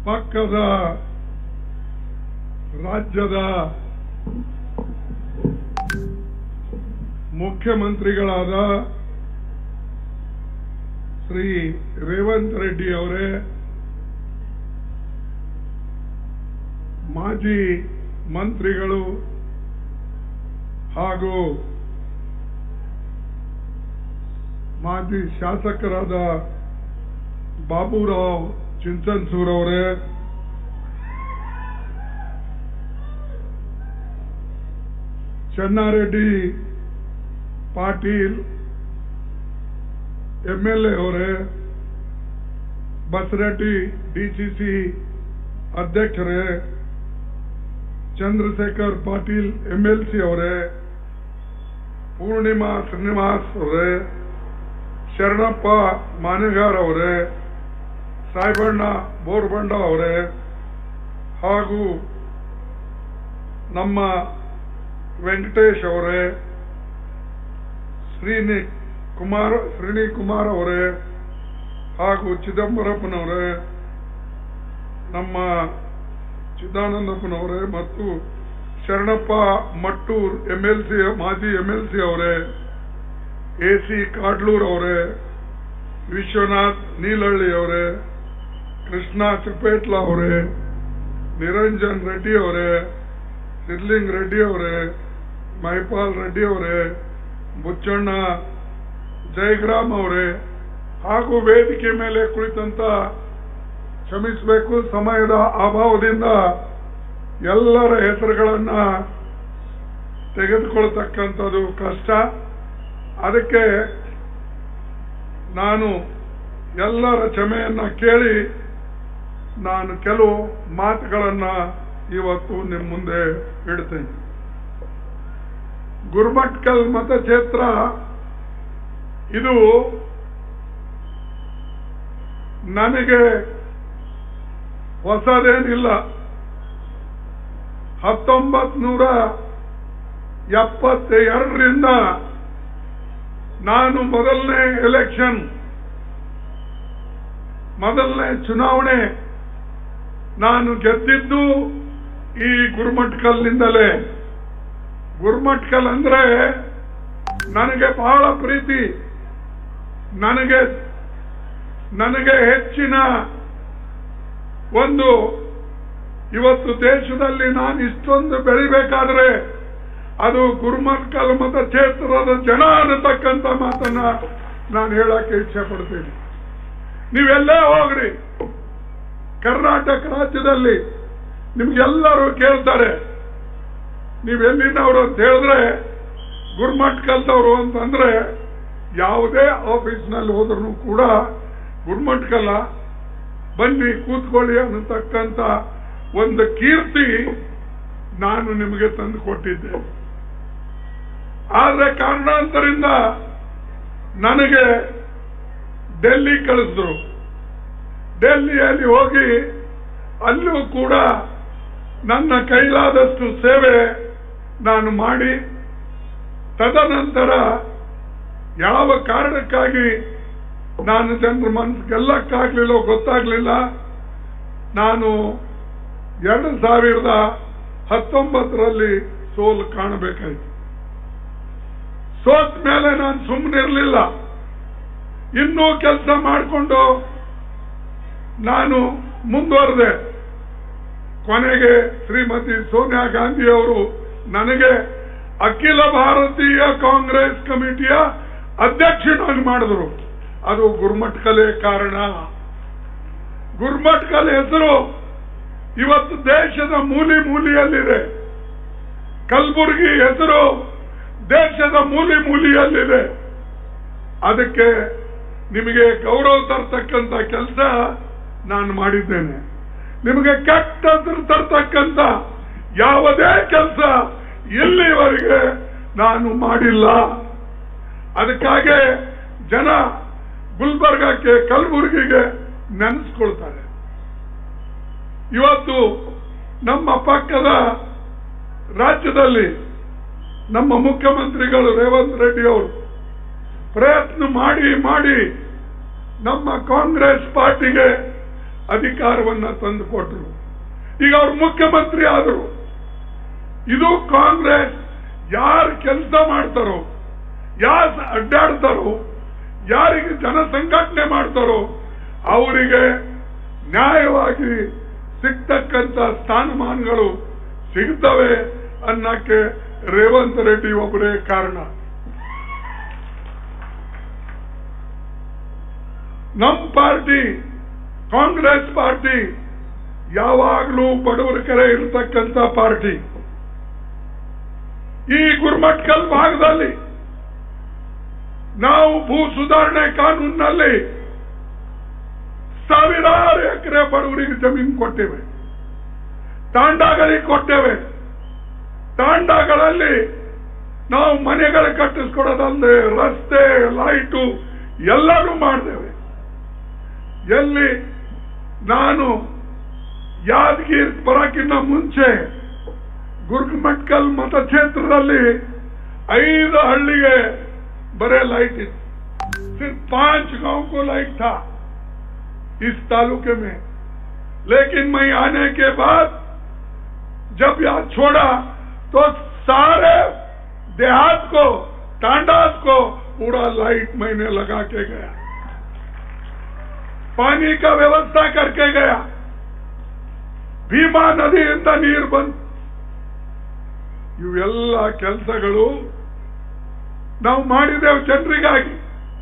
ಪಕ್ಕದ ರಾಜ್ಯದ ಮುಖ್ಯಮಂತ್ರಿಗಳಾದ ಶ್ರೀ ರೇವಂತ್ ರೆಡ್ಡಿ ಅವರೇ ಮಾಜಿ ಮಂತ್ರಿಗಳು ಹಾಗೂ ಮಾಜಿ ಶಾಸಕರಾದ ಬಾಬುರಾವ್ ಚಿಂಚನ್ಸೂರ್ ಅವರೇ Chennareddy Patil M L A ಅವರೇ ಬಸರೆಡ್ಡಿ ಡಿಸಿಸಿ ಅಧ್ಯಕ್ಷರೇ Chandrashekhar Patil M L C ಅವರೇ ಪೂರ್ಣಿಮಾ ಶ್ರೀನಿವಾಸ್ ಅವರೇ ಶರಣಪ್ಪ ಮಾನೆಗಾರ್ ಅವರೇ ಸಾಯಿಬಣ್ಣ ಬೋರ್ಬಂಡ ಅವರೇ ಹಾಗೂ ನಮ್ಮ ವೆಂಕಟೇಶ್ ಅವರೇ ಶ್ರೀನಿ ಕುಮಾರ್ ಶ್ರೀನಿ ಕುಮಾರ್ ಅವರೇ ಹಾಗೂ ಚಿದಂಬರಪ್ಪನವರೇ ನಮ್ಮ ಚಿದಾನಂದಪ್ಪನವರೇ ಮತ್ತು Sharanappa Mattur M L C ಮಾಜಿ ಎಂ ಎಲ್ ಸಿ ಅವರೇ ಎ ಸಿ ಕಾಡ್ಲೂರ್ ಅವರೇ ವಿಶ್ವನಾಥ್ ನೀಲಹಳ್ಳಿ ಅವರೇ ಕೃಷ್ಣ ಚಿಪೇಟ್ಲ ಅವರೇ ನಿರಂಜನ್ ರೆಡ್ಡಿ ಅವರೇ ಸಿರ್ಲಿಂಗ್ ರೆಡ್ಡಿ ಅವರೇ ಮಹಿಪಾಲ್ ರೆಡ್ಡಿ ಅವರೇ ಬುಚ್ಚಣ್ಣ ಜಯಗ್ರಾಮ್ ಅವರೇ ಹಾಗೂ ವೇದಿಕೆ ಮೇಲೆ ಕುಳಿತಂತ ಕ್ಷಮಿಸಬೇಕು ಸಮಯದ ಅಭಾವದಿಂದ ಎಲ್ಲರ ಹೆಸರುಗಳನ್ನ ತೆಗೆದುಕೊಳ್ತಕ್ಕಂಥದ್ದು ಕಷ್ಟ ಅದಕ್ಕೆ ನಾನು ಎಲ್ಲರ ಕ್ಷಮೆಯನ್ನ ಕೇಳಿ ನಾನು ಕೆಲವು ಮಾತುಗಳನ್ನ ಇವತ್ತು ನಿಮ್ಮ ಮುಂದೆ ಇಡ್ತೇನೆ ಗುರ್ಮಟ್ಕಲ್ ಮತಕ್ಷೇತ್ರ ಇದು ನನಗೆ ಹೊಸದೇನಿಲ್ಲ ಹತ್ತೊಂಬತ್ ನೂರ ಎಪ್ಪತ್ತೆರಡರಿಂದ ನಾನು ಮೊದಲನೇ ಎಲೆಕ್ಷನ್ ಮೊದಲನೇ ಚುನಾವಣೆ ನಾನು ಗೆದ್ದಿದ್ದು ಈ ಗುರುಮಟ್ಕಲ್ನಿಂದಲೇ ಗುರುಮಟ್ಕಲ್ ಅಂದ್ರೆ ನನಗೆ ಬಹಳ ಪ್ರೀತಿ ನನಗೆ ನನಗೆ ಹೆಚ್ಚಿನ ಒಂದು ಇವತ್ತು ದೇಶದಲ್ಲಿ ನಾನು ಇಷ್ಟೊಂದು ಬೆಳಿಬೇಕಾದ್ರೆ ಅದು ಗುರುಮಟ್ಕಲ್ ಮತಕ್ಷೇತ್ರದ ಜನ ಅನ್ನತಕ್ಕಂಥ ಮಾತನ್ನ ನಾನು ಹೇಳಕ್ಕೆ ಇಚ್ಛೆ ಪಡ್ತೀನಿ ನೀವೆಲ್ಲೇ ಹೋಗ್ರಿ ಕರ್ನಾಟಕ ರಾಜ್ಯದಲ್ಲಿ ನಿಮ್ಗೆಲ್ಲರೂ ಕೇಳ್ತಾರೆ ನೀವೆಲ್ಲಿನವರು ಅಂತ ಹೇಳಿದ್ರೆ ಗುರ್ಮಟ್ಕಲ್ದವರು ಅಂತಂದ್ರೆ ಯಾವುದೇ ಆಫೀಸ್ನಲ್ಲಿ ಹೋದ್ರೂ ಕೂಡ ಗುರ್ಮಟ್ಕಲ್ಲ ಬನ್ನಿ ಕೂತ್ಕೊಳ್ಳಿ ಅನ್ನತಕ್ಕಂಥ ಒಂದು ಕೀರ್ತಿ ನಾನು ನಿಮಗೆ ತಂದು ಕೊಟ್ಟಿದ್ದೆ ಆದ್ರೆ ಕಾರಣಾಂತರಿಂದ ನನಗೆ ಡೆಲ್ಲಿ ಕಳಿಸಿದ್ರು ಡೆಲ್ಲಿಯಲ್ಲಿ ಹೋಗಿ ಅಲ್ಲೂ ಕೂಡ ನನ್ನ ಕೈಲಾದಷ್ಟು ಸೇವೆ ನಾನು ಮಾಡಿ ತದನಂತರ ಯಾವ ಕಾರಣಕ್ಕಾಗಿ ನಾನು ಜನರ ಮನಸ್ಸು ಗೆಲ್ಲಕ್ಕಾಗ್ಲಿಲ್ಲ ಗೊತ್ತಾಗ್ಲಿಲ್ಲ ನಾನು ಎರಡು ಸಾವಿರದ ಹತ್ತೊಂಬತ್ತರಲ್ಲಿ ಸೋಲು ಕಾಣಬೇಕಾಯ್ತು ಸೋತ್ ಮೇಲೆ ನಾನು ಸುಮ್ಮನಿರಲಿಲ್ಲ ಇನ್ನೂ ಕೆಲಸ ಮಾಡಿಕೊಂಡು ನಾನು ಮುಂದುವರೆದೆ ಕೊನೆಗೆ ಶ್ರೀಮತಿ ಸೋನಿಯಾ ಗಾಂಧಿ ಅವರು ನನಗೆ ಅಖಿಲ ಭಾರತೀಯ ಕಾಂಗ್ರೆಸ್ ಕಮಿಟಿಯ ಅಧ್ಯಕ್ಷನಾಗಿ ಮಾಡಿದ್ರು ಅದು ಗುರ್ಮಟ್ಕಲೆ ಕಾರಣ ಗುರ್ಮಟ್ಕಲ್ ಹೆಸರು ಇವತ್ತು ದೇಶದ ಮೂಲಿ ಮೂಲಿಯಲ್ಲಿದೆ ಕಲಬುರಗಿ ಹೆಸರು ದೇಶದ ಮೂಲಿ ಮೂಲಿಯಲ್ಲಿದೆ ಅದಕ್ಕೆ ನಿಮಗೆ ಗೌರವ ತರ್ತಕ್ಕಂಥ ಕೆಲಸ ನಾನು ಮಾಡಿದ್ದೇನೆ ನಿಮಗೆ ಕೆಟ್ಟ ಹೆಸರು ತರ್ತಕ್ಕಂಥ ಯಾವುದೇ ಕೆಲಸ ಇಲ್ಲಿವರೆಗೆ ನಾನು ಮಾಡಿಲ್ಲ ಅದಕ್ಕಾಗಿ ಜನ ಗುಲ್ಬರ್ಗಕ್ಕೆ ಕಲಬುರಗಿಗೆ ನೆನೆಸ್ಕೊಳ್ತಾರೆ ಇವತ್ತು ನಮ್ಮ ಪಕ್ಕದ ರಾಜ್ಯದಲ್ಲಿ ನಮ್ಮ ಮುಖ್ಯಮಂತ್ರಿಗಳು ರೇವಂತ್ ರೆಡ್ಡಿ ಅವರು ಪ್ರಯತ್ನ ಮಾಡಿ ಮಾಡಿ ನಮ್ಮ ಕಾಂಗ್ರೆಸ್ ಪಾರ್ಟಿಗೆ ಅಧಿಕಾರವನ್ನ ತಂದು ಕೊಟ್ಟರು ಈಗ ಅವರು ಮುಖ್ಯಮಂತ್ರಿ ಆದರು ಇದು ಕಾಂಗ್ರೆಸ್ ಯಾರು ಕೆಲಸ ಮಾಡ್ತಾರೋ ಯಾರು ಅಡ್ಡಾಡ್ತಾರೋ ಯಾರಿಗೆ ಜನ ಸಂಘಟನೆ ಮಾಡ್ತಾರೋ ಅವರಿಗೆ ನ್ಯಾಯವಾಗಿ ಸಿಗ್ತಕ್ಕಂತ ಸ್ಥಾನಮಾನಗಳು ಸಿಗ್ತವೆ ಅನ್ನಕ್ಕೆ ರೇವಂತ್ ರೆಡ್ಡಿ ಒಬ್ಬರೇ ಕಾರಣ ನಮ್ ಪಾರ್ಟಿ ಕಾಂಗ್ರೆಸ್ ಪಾರ್ಟಿ ಯಾವಾಗಲೂ ಬಡವರ ಕರೆ ಇರತಕ್ಕಂತ ಪಾರ್ಟಿ ಈ ಗುರುಮಟ್ಕಲ್ ಭಾಗದಲ್ಲಿ ನಾವು ಭೂ ಸುಧಾರಣೆ ಕಾನೂನಿನಲ್ಲಿ ಸಾವಿರಾರು ಎಕರೆ ಬಡವರಿಗೆ ಜಮೀನು ಕೊಟ್ಟೇವೆ ತಾಂಡಾಗಳಿಗೆ ಕೊಟ್ಟೇವೆ ತಾಂಡಾಗಳಲ್ಲಿ ನಾವು ಮನೆಗಳು ಕಟ್ಟಿಸ್ಕೊಡೋದಲ್ಲದೆ ರಸ್ತೆ ಲೈಟು ಎಲ್ಲರೂ ಮಾಡಿದ್ದೇವೆ ಎಲ್ಲಿ ನಾನು ಯಾದಗಿರಿ ಬರೋಕ್ಕಿಂತ ಮುಂಚೆ ಗುರುಮಟ್ಕಲ್ ಮತಕ್ಷೇತ್ರದಲ್ಲಿ ಐದು ಹಳ್ಳಿಗೆ बड़े लाइट सिर्फ पांच गांव को लाइट था इस तालुके में लेकिन मैं आने के बाद जब यहाँ छोड़ा तो सारे देहात को टांडास को पूरा लाइट मैंने लगा के गया पानी का व्यवस्था करके गया ಭೀಮಾ ನದಿಯಿಂದ ನೀರು ಬಂತು ಇವೆಲ್ಲ ಕೆಲಸಗಳು ನಾವು ಮಾಡಿದ್ದೇವೆ ಜನರಿಗಾಗಿ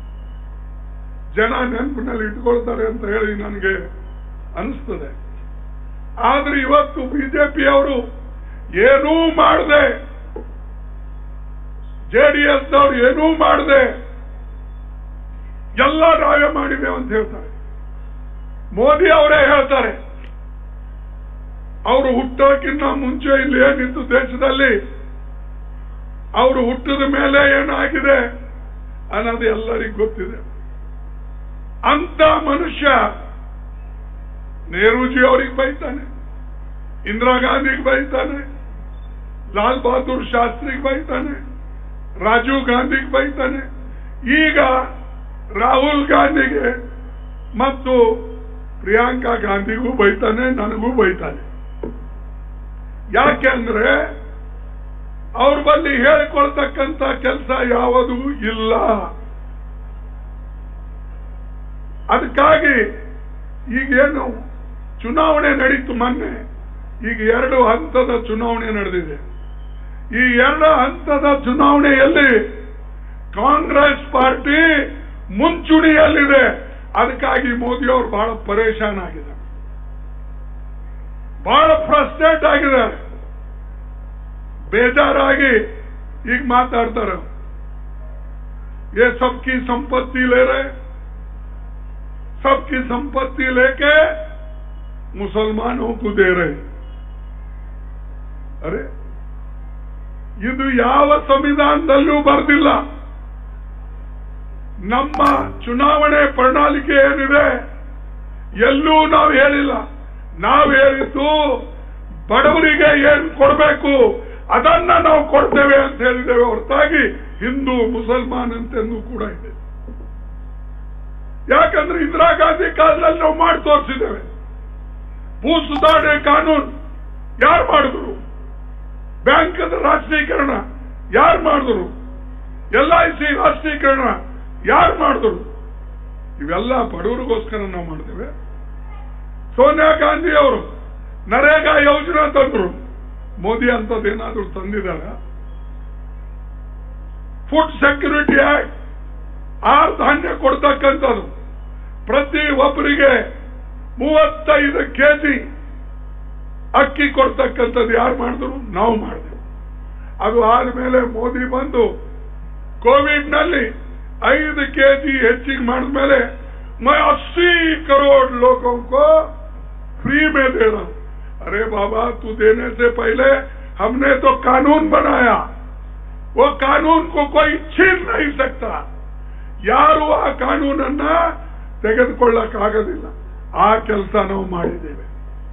ಜನ ನೆನಪಿನಲ್ಲಿ ಇಟ್ಕೊಳ್ತಾರೆ ಅಂತ ಹೇಳಿ ನನಗೆ ಅನಿಸ್ತದೆ ಆದ್ರೆ ಇವತ್ತು ಬಿಜೆಪಿಯವರು ಏನೂ ಮಾಡದೆ ಜೆ ಡಿ ಎಸ್ನವ್ರು ಏನೂ ಮಾಡದೆ ಎಲ್ಲ ನಾವೇ ಮಾಡಿದ್ದೇವೆ ಅಂತ ಹೇಳ್ತಾರೆ ಮೋದಿ ಅವರೇ ಹೇಳ್ತಾರೆ ಅವರು ಹುಟ್ಟೋಕ್ಕಿಂತ ಮುಂಚೆ ಇಲ್ಲಿ ಏನಿತ್ತು ದೇಶದಲ್ಲಿ ಅವರು ಹುಟ್ಟಿದ ಮೇಲೆ ಏನಾಗಿದೆ ಅನ್ನೋದು ಎಲ್ಲರಿಗೂ ಗೊತ್ತಿದೆ ಅಂತ ಮನುಷ್ಯ ನೆಹರೂಜಿ ಅವರಿಗೆ ಬೈತಾನೆ ಇಂದಿರಾ ಗಾಂಧಿಗೆ ಬೈತಾನೆ ಲಾಲ್ ಬಹದ್ದೂರ್ ಶಾಸ್ತ್ರಿಗೆ ಬೈತಾನೆ ರಾಜೀವ್ ಗಾಂಧಿಗೆ ಬೈತಾನೆ ಈಗ ರಾಹುಲ್ ಗಾಂಧಿಗೆ ಮತ್ತು ಪ್ರಿಯಾಂಕಾ ಗಾಂಧಿಗೂ ಬೈತಾನೆ ನನಗೂ ಬೈತಾನೆ ಯಾಕೆಂದ್ರೆ ಅವ್ರ ಬಳಿ ಹೇಳಿಕೊಳ್ತಕ್ಕಂತ ಕೆಲಸ ಯಾವುದೂ ಇಲ್ಲ ಅದಕ್ಕಾಗಿ ಈಗೇನು ಚುನಾವಣೆ ನಡೀತು ಮೊನ್ನೆ ಈಗ ಎರಡು ಹಂತದ ಚುನಾವಣೆ ನಡೆದಿದೆ ಈ ಎರಡು ಹಂತದ ಚುನಾವಣೆಯಲ್ಲಿ ಕಾಂಗ್ರೆಸ್ ಪಾರ್ಟಿ ಮುಂಚೂಣಿಯಲ್ಲಿದೆ ಅದಕ್ಕಾಗಿ ಮೋದಿ ಅವರು ಬಹಳ ಪರೇಶಾನ್ ಆಗಿದ್ದಾರೆ ಬಹಳ ಫ್ರಸ್ಟ್ರೇಟ್ ಆಗಿದ್ದಾರೆ ಬೇಜಾರಾಗಿ ಈಗ ಮಾತಾಡ್ತಾರೆ ये सबकी संपत्ति ले रहे सबकी संपत्ति लेके ಮುಸಲ್ಮಾನೋ ಕು ದೇ ರहे ಅರೆ ಇದು ಯಾವ ಸಂವಿಧಾನದಲ್ಲೂ ಬರೆದಿಲ್ಲ ನಮ್ಮ ಚುನಾವಣೆ ಪ್ರಣಾಳಿಕೆ ಏನಿದೆ ಎಲ್ಲೂ ನಾವು ಹೇಳಿಲ್ಲ ನಾವು ಹೇಳಿದ್ದು ಬಡವರಿಗೆ ಏನ್ ಕೊಡಬೇಕು ಅದನ್ನ ನಾವು ಕೊಡ್ತೇವೆ ಅಂತ ಹೇಳಿದ್ದೇವೆ ಹೊರತಾಗಿ ಹಿಂದೂ ಮುಸಲ್ಮಾನ್ ಅಂತೆಂದು ಕೂಡ ಇದೆ ಯಾಕಂದ್ರೆ ಇಂದಿರಾ ಗಾಂಧಿ ಕಾಲದಲ್ಲಿ ನಾವು ಮಾಡಿ ತೋರಿಸಿದ್ದೇವೆ ಭೂ ಸುಧಾರಣೆ ಕಾನೂನು ಯಾರು ಮಾಡಿದ್ರು ಬ್ಯಾಂಕದ ರಾಷ್ಟ್ರೀಕರಣ ಯಾರು ಮಾಡಿದ್ರು ಎಲ್ ಐ ಸಿ ರಾಷ್ಟ್ರೀಕರಣ ಯಾರು ಮಾಡಿದ್ರು ಇವೆಲ್ಲ ಬಡವರಿಗೋಸ್ಕರ ನಾವು ಮಾಡಿದ್ದೇವೆ ಸೋನಿಯಾ ಗಾಂಧಿ ಅವರು ನರೇಗಾ ಯೋಜನಾ ತಂದ್ರು ಮೋದಿ ಅಂತದ್ದೇನಾದ್ರೂ ತಂದಿದ್ದಾರೆ ಫುಡ್ ಸೆಕ್ಯೂರಿಟಿ ಆಕ್ಟ್ ಆರು ಧಾನ್ಯ ಕೊಡ್ತಕ್ಕಂಥದ್ದು ಪ್ರತಿ ಒಬ್ಬರಿಗೆ ಮೂವತ್ತೈದು ಕೆಜಿ ಅಕ್ಕಿ ಕೊಡ್ತಕ್ಕಂಥದ್ದು ಯಾರು ಮಾಡಿದ್ರು ನಾವು ಮಾಡಿದೆವು ಅದು ಆದ್ಮೇಲೆ ಮೋದಿ ಬಂದು ಕೋವಿಡ್ ನಲ್ಲಿ ಐದು ಕೆಜಿ ಹೆಚ್ಚಿಗೆ ಮಾಡಿದ್ಮೇಲೆ मैं अस्सी करोड़ लोगों को फ्री में दे रहा हूं अरे बाबा तू देने से पहले हमने तो कानून बनाया वो कानून को कोई छीन नहीं सकता ಯಾರು ಆ ಕಾನೂನನ್ನ ತೆಗೆದುಕೊಳ್ಳಕ್ಕಾಗೋದಿಲ್ಲ ಆ ಕೆಲಸ ನಾವು ಮಾಡಿದ್ದೇವೆ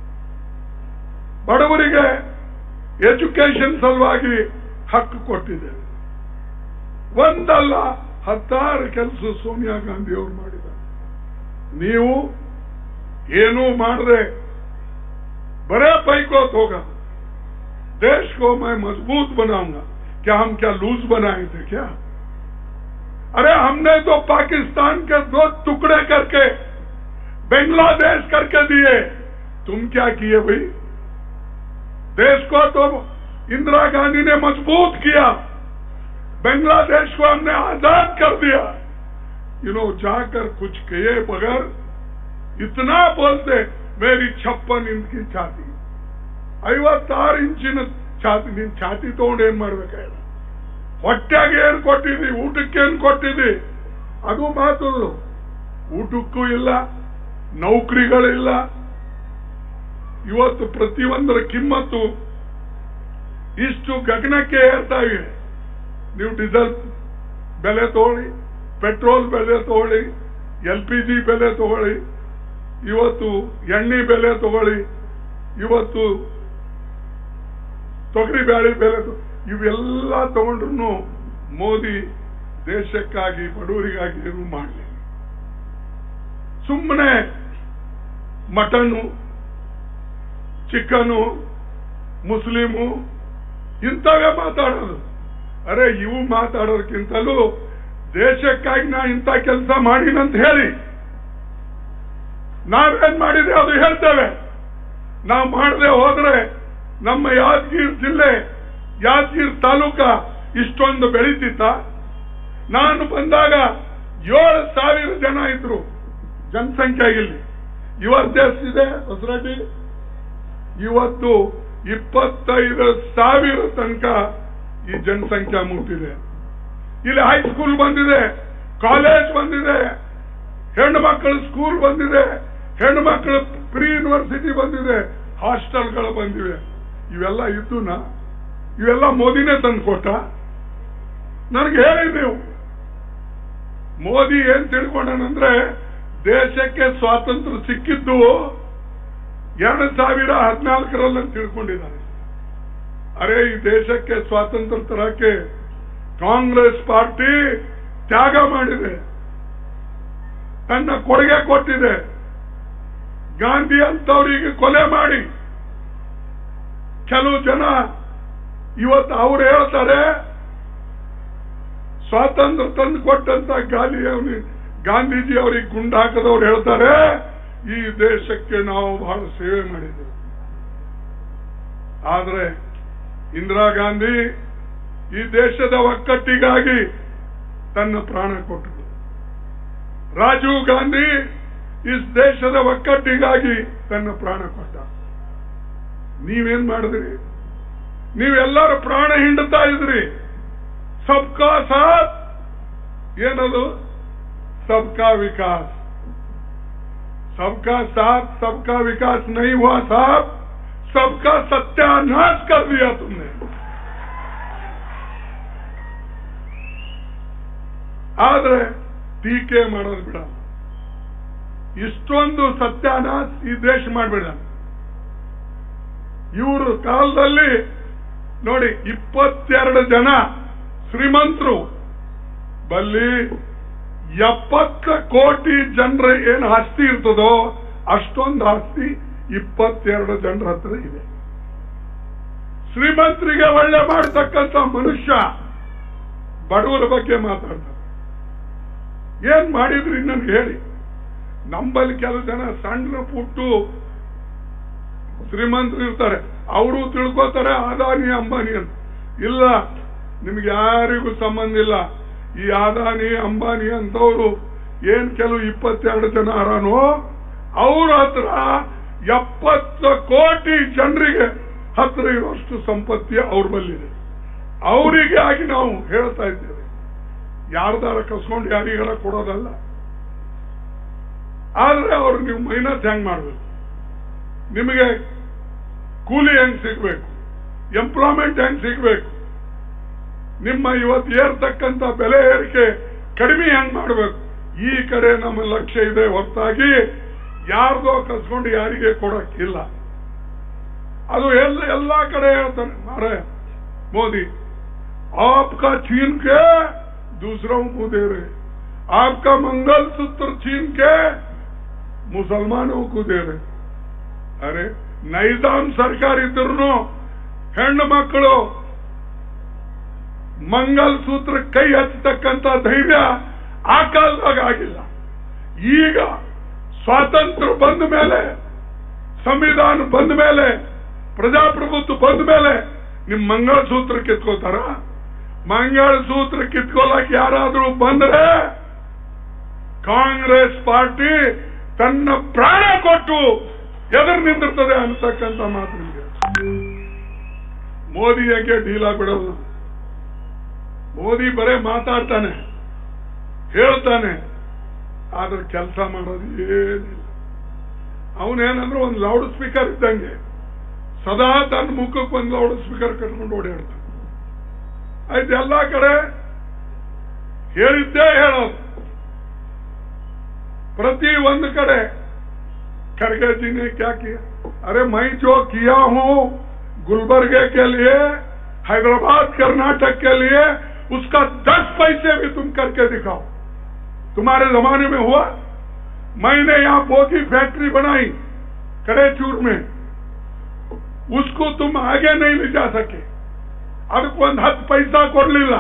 ಬಡವರಿಗೆ ಎಜುಕೇಶನ್ ಸಲುವಾಗಿ ಹಕ್ಕು ಕೊಟ್ಟಿದ್ದೇವೆ ಒಂದಲ್ಲ ಹತ್ತಾರು ಕೆಲಸ ಸೋನಿಯಾ ಗಾಂಧಿ ಅವರು ಮಾಡಿದ್ದಾರೆ ನೀವು ಏನೂ ಮಾಡದೆ बड़े पैकोत होगा देश को मैं मजबूत बनाऊंगा क्या हम क्या लूज बनाए थे क्या अरे हमने तो पाकिस्तान के दो टुकड़े करके बांग्लादेश करके दिए तुम क्या किए भाई देश को तो इंदिरा गांधी ने मजबूत किया बांग्लादेश को हमने आजाद कर दिया यू नो जाकर कुछ किए बगैर इतना बोलते ಮೇರಿ ಛಪ್ಪನ್ ಇಂಚ್ ಛಾತಿ ಐವತ್ತಾರು ಇಂಚಿನ ಛಾತಿ ನಿನ್ ಛಾತಿ ತಗೊಂಡು ಏನ್ ಮಾಡ್ಬೇಕಾಗ ಹೊಟ್ಟೆಗೆ ಏನ್ ಕೊಟ್ಟಿದ್ದಿ ಊಟಕ್ಕೆ ಏನ್ ಕೊಟ್ಟಿದ್ದಿ ಅದು ಮಾತು ಊಟಕ್ಕೂ ಇಲ್ಲ ನೌಕರಿಗಳಿಲ್ಲ ಇವತ್ತು ಪ್ರತಿಯೊಂದರ ಕಿಮ್ಮತ್ತು ಇಷ್ಟು ಗಗನಕ್ಕೆ ಏರ್ತಾ ಇವೆ ನೀವು ಡೀಸೆಲ್ ಬೆಲೆ ತಗೊಳ್ಳಿ ಪೆಟ್ರೋಲ್ ಬೆಲೆ ತಗೊಳ್ಳಿ ಎಲ್ ಪಿ ಜಿ ಬೆಲೆ ತಗೊಳ್ಳಿ ಇವತ್ತು ಎಣ್ಣೆ ಬೆಲೆ ತಗೊಳ್ಳಿ ಇವತ್ತು ತೊಗರಿ ಬೇಳೆ ಬೆಲೆ ತೊ- ಇವೆಲ್ಲ ತಗೊಂಡ್ರು ಮೋದಿ ದೇಶಕ್ಕಾಗಿ ಬಡವರಿಗಾಗಿ ಏನು ಮಾಡಲಿ ಸುಮ್ಮನೆ ಮಟನ್ನು ಚಿಕನು ಮುಸ್ಲಿಮು ಇಂಥವೇ ಮಾತಾಡೋದು ಅರೆ ಇವು ಮಾತಾಡೋದಕ್ಕಿಂತಲೂ ದೇಶಕ್ಕಾಗಿ ನಾ ಇಂಥ ಕೆಲಸ ಮಾಡಿನಂತ ಹೇಳಿ ನಾವೇನ್ ಮಾಡಿದ್ರೆ ಅದು ಹೇಳ್ತೇವೆ ನಾವು ಮಾಡದೆ ಹೋದ್ರೆ ನಮ್ಮ ಯಾದಗಿರಿ ಜಿಲ್ಲೆ ಯಾದಗಿರಿ ತಾಲೂಕ ಇಷ್ಟೊಂದು ಬೆಳೀತಿತ್ತ ನಾನು ಬಂದಾಗ ಏಳು ಸಾವಿರ ಜನ ಇದ್ರು ಜನಸಂಖ್ಯೆ ಇಲ್ಲಿ ಇವತ್ತು ಎಷ್ಟಿದೆ ಹೊಸರಡ್ಡಿ ಇವತ್ತು ಇಪ್ಪತ್ತೈದು ಸಾವಿರ ತನಕ ಈ ಜನಸಂಖ್ಯೆ ಮುಟ್ಟಿದೆ ಇಲ್ಲಿ ಹೈಸ್ಕೂಲ್ ಬಂದಿದೆ ಕಾಲೇಜ್ ಬಂದಿದೆ ಹೆಣ್ಣು ಮಕ್ಕಳ ಸ್ಕೂಲ್ ಬಂದಿದೆ ಹೆಣ್ಣು ಮಕ್ಕಳ ಪ್ರೀ ಯೂನಿವರ್ಸಿಟಿ ಬಂದಿದೆ ಹಾಸ್ಟೆಲ್ಗಳು ಬಂದಿವೆ ಇವೆಲ್ಲ ಇದ್ದುನಾ ಇವೆಲ್ಲ ಮೋದಿನೇ ತಂದು ಕೊಟ್ಟ ನನಗೆ ಹೇಳಿ ನೀವು ಮೋದಿ ಏನ್ ತಿಳ್ಕೊಂಡನಂದ್ರೆ ದೇಶಕ್ಕೆ ಸ್ವಾತಂತ್ರ್ಯ ಸಿಕ್ಕಿದ್ದು ಎರಡು ಸಾವಿರ ಹದಿನಾಲ್ಕರಲ್ಲಿ ತಿಳ್ಕೊಂಡಿದ್ದಾನೆ ಅರೆ ಈ ದೇಶಕ್ಕೆ ಸ್ವಾತಂತ್ರ್ಯ ತರಕ್ಕೆ ಕಾಂಗ್ರೆಸ್ ಪಾರ್ಟಿ ತ್ಯಾಗ ಮಾಡಿದೆ ತನ್ನ ಕೊಡುಗೆ ಕೊಟ್ಟಿದೆ ಗಾಂಧಿ ಅಂತವರಿಗೆ ಕೊಲೆ ಮಾಡಿ ಕೆಲವು ಜನ ಇವತ್ತು ಅವ್ರು ಹೇಳ್ತಾರೆ ಸ್ವಾತಂತ್ರ್ಯ ತಂದು ಕೊಟ್ಟಂತ ಗಾಲಿ ಅವನಿ ಗಾಂಧೀಜಿ ಅವರಿಗೆ ಗುಂಡು ಹಾಕದವ್ರು ಹೇಳ್ತಾರೆ ಈ ದೇಶಕ್ಕೆ ನಾವು ಬಹಳ ಸೇವೆ ಮಾಡಿದ್ದೇವೆ ಆದ್ರೆ ಇಂದಿರಾ ಗಾಂಧಿ ಈ ದೇಶದ ಒಕ್ಕಟ್ಟಿಗಾಗಿ ತನ್ನ ಪ್ರಾಣ ಕೊಟ್ಟರು ರಾಜೀವ್ ಗಾಂಧಿ ಈ ದೇಶದ ಒಕ್ಕಟ್ಟಿಗಾಗಿ ತನ್ನ ಪ್ರಾಣ ಕೊಟ್ಟ ನೀವೇನ್ ಮಾಡಿದ್ರಿ ನೀವೆಲ್ಲರೂ ಪ್ರಾಣ ಹಿಂಡುತ್ತಾ ಇದ್ರಿ ಸಬ್ಕಾ ಸಾಥ್ ಏನದು सबका विकास सबका साथ सबका विकास नहीं हुआ साहब सबका सत्यानाश कर दिया तुमने ಆದ್ರೆ ಟೀಕೆ ಮಾಡೋದು ಬಿಡ ಇಷ್ಟೊಂದು ಸತ್ಯಾನಾಶ ಈ ದೇಶ ಮಾಡಬೇಡ ಇವರು ಕಾಲದಲ್ಲಿ ನೋಡಿ ಇಪ್ಪತ್ತೆರಡು ಜನ ಶ್ರೀಮಂತರು ಬಲ್ಲಿ ಎಪ್ಪತ್ತು ಕೋಟಿ ಜನರ ಏನು ಆಸ್ತಿ ಇರ್ತದೋ ಅಷ್ಟೊಂದು ಆಸ್ತಿ ಇಪ್ಪತ್ತೆರಡು ಜನರ ಹತ್ರ ಇದೆ ಶ್ರೀಮಂತರಿಗೆ ಒಳ್ಳೆ ಮಾಡತಕ್ಕಂತ ಮನುಷ್ಯ ಬಡವರ ಬಗ್ಗೆ ಮಾತಾಡ್ತಾರೆ ಏನ್ ಮಾಡಿದ್ರಿ ನನ್ಗೆ ಹೇಳಿ ನಂಬಲ್ಲಿ ಕೆಲವು ಜನ ಸಣ್ಣ ಪುಟ್ಟು ಶ್ರೀಮಂತರು ಇರ್ತಾರೆ ಅವರು ತಿಳ್ಕೋತಾರೆ ಅದಾನಿ ಅಂಬಾನಿ ಅಂತ ಇಲ್ಲ ನಿಮ್ಗೆ ಯಾರಿಗೂ ಸಂಬಂಧ ಇಲ್ಲ ಈ ಅದಾನಿ ಅಂಬಾನಿ ಅಂತವರು ಏನ್ ಕೆಲವು ಇಪ್ಪತ್ತೆರಡು ಜನ ಅರಾನೋ ಅವ್ರ ಹತ್ರ ಎಪ್ಪತ್ತು ಕೋಟಿ ಜನರಿಗೆ ಹತ್ರ ಇರುವಷ್ಟು ಸಂಪತ್ತಿ ಅವ್ರ ಬಲ್ಲಿದೆ ಅವರಿಗೆ ಆಗಿ ನಾವು ಹೇಳ್ತಾ ಇದ್ದೇವೆ ಯಾರ್ದಾರ ಕಸ್ಕೊಂಡು ಯಾರಿಗಾರ ಕೊಡೋದಲ್ಲ ಆದ್ರೆ ಅವ್ರು ನೀವು ಮೈನಸ್ ಹೆಂಗ್ ಮಾಡ್ಬೇಕು ನಿಮಗೆ ಕೂಲಿ ಹೆಂಗ್ ಸಿಗ್ಬೇಕು ಎಂಪ್ಲಾಯ್ಮೆಂಟ್ ಹೆಂಗ್ ಸಿಗ್ಬೇಕು ನಿಮ್ಮ ಇವತ್ತು ಏರ್ತಕ್ಕಂಥ ಬೆಲೆ ಏರಿಕೆ ಕಡಿಮೆ ಹೆಂಗ್ ಮಾಡಬೇಕು ಈ ಕಡೆ ನಮ್ಮ ಲಕ್ಷ್ಯ ಇದೆ ಹೊರತಾಗಿ ಯಾರ್ದೋ ಕಸ್ಕೊಂಡು ಯಾರಿಗೆ ಕೊಡಕ್ಕಿಲ್ಲ ಅದು ಎಲ್ಲ ಎಲ್ಲಾ ಕಡೆ ಹೇಳ್ತಾನೆ ಮಾರೆ ಮೋದಿ आपका छीन के दूसरों को दे रहे आपका मंगल सूत्र छीन के मुसलमानों को दे रहे अरे ನೈಜಾಮ್ ಸರ್ಕಾರ ಇದ್ರು ಹೆಣ್ಣು ಮಕ್ಕಳು ಮಂಗಲ್ ಸೂತ್ರ ಕೈ ಹಚ್ಚತಕ್ಕಂತ ಧೈರ್ಯ ಆ ಕಾಲದಾಗ ಆಗಿಲ್ಲ ಈಗ ಸ್ವಾತಂತ್ರ್ಯ ಬಂದ ಮೇಲೆ ಸಂವಿಧಾನ ಬಂದ ಮೇಲೆ ಪ್ರಜಾಪ್ರಭುತ್ವ ಬಂದ ಮೇಲೆ ನಿಮ್ ಮಂಗಳಸೂತ್ರ ಕಿತ್ಕೋತಾರ ಮಂಗಳಸೂತ್ರ ಕಿತ್ಕೊಳ್ಳಕ್ ಯಾರಾದ್ರೂ ಬಂದ್ರೆ ಕಾಂಗ್ರೆಸ್ ಪಾರ್ಟಿ ತನ್ನ ಪ್ರಾಣ ಕೊಟ್ಟು ಎದುರು ನಿಂದಿರ್ತದೆ ಅಂತಕ್ಕಂಥ ಮಾತು ನಿಮಗೆ ಮೋದಿ ಯಾಕೆ ಡೀಲ ಬಿಡೋದು ಮೋದಿ ಬರೇ ಮಾತಾಡ್ತಾನೆ ಹೇಳ್ತಾನೆ ಆದ್ರೆ ಕೆಲಸ ಮಾಡೋದು ಏನಿಲ್ಲ ಅವನೇನಂದ್ರೆ ಒಂದು ಲೌಡ್ ಸ್ಪೀಕರ್ ಇದ್ದಂಗೆ ಸದಾ ತನ್ನ ಮುಖಕ್ಕೆ ಒಂದು ಲೌಡ್ ಸ್ಪೀಕರ್ ಕಟ್ಕೊಂಡು ಓಡಾಡ್ತಾನೆ ಆಯ್ತು ಎಲ್ಲಾ ಕಡೆ ಹೇಳಿದ್ದೇ ಹೇಳೋದು प्रति ಒಂದು ಕಡೆ खड़गे जी ने क्या किया अरे मैं जो किया हूं गुलबर्गे के लिए हैदराबाद कर्नाटक के लिए उसका दस पैसे भी तुम करके दिखाओ तुम्हारे जमाने में हुआ मैंने यहाँ बोगी फैक्ट्री बनाई कड़ेचूर में उसको तुम आगे नहीं ले जा सके ಅದಕ್ಕೊಂದು ಹತ್ತು ಪೈಸಾ ಕೊಡ್ಲಿಲ್ಲ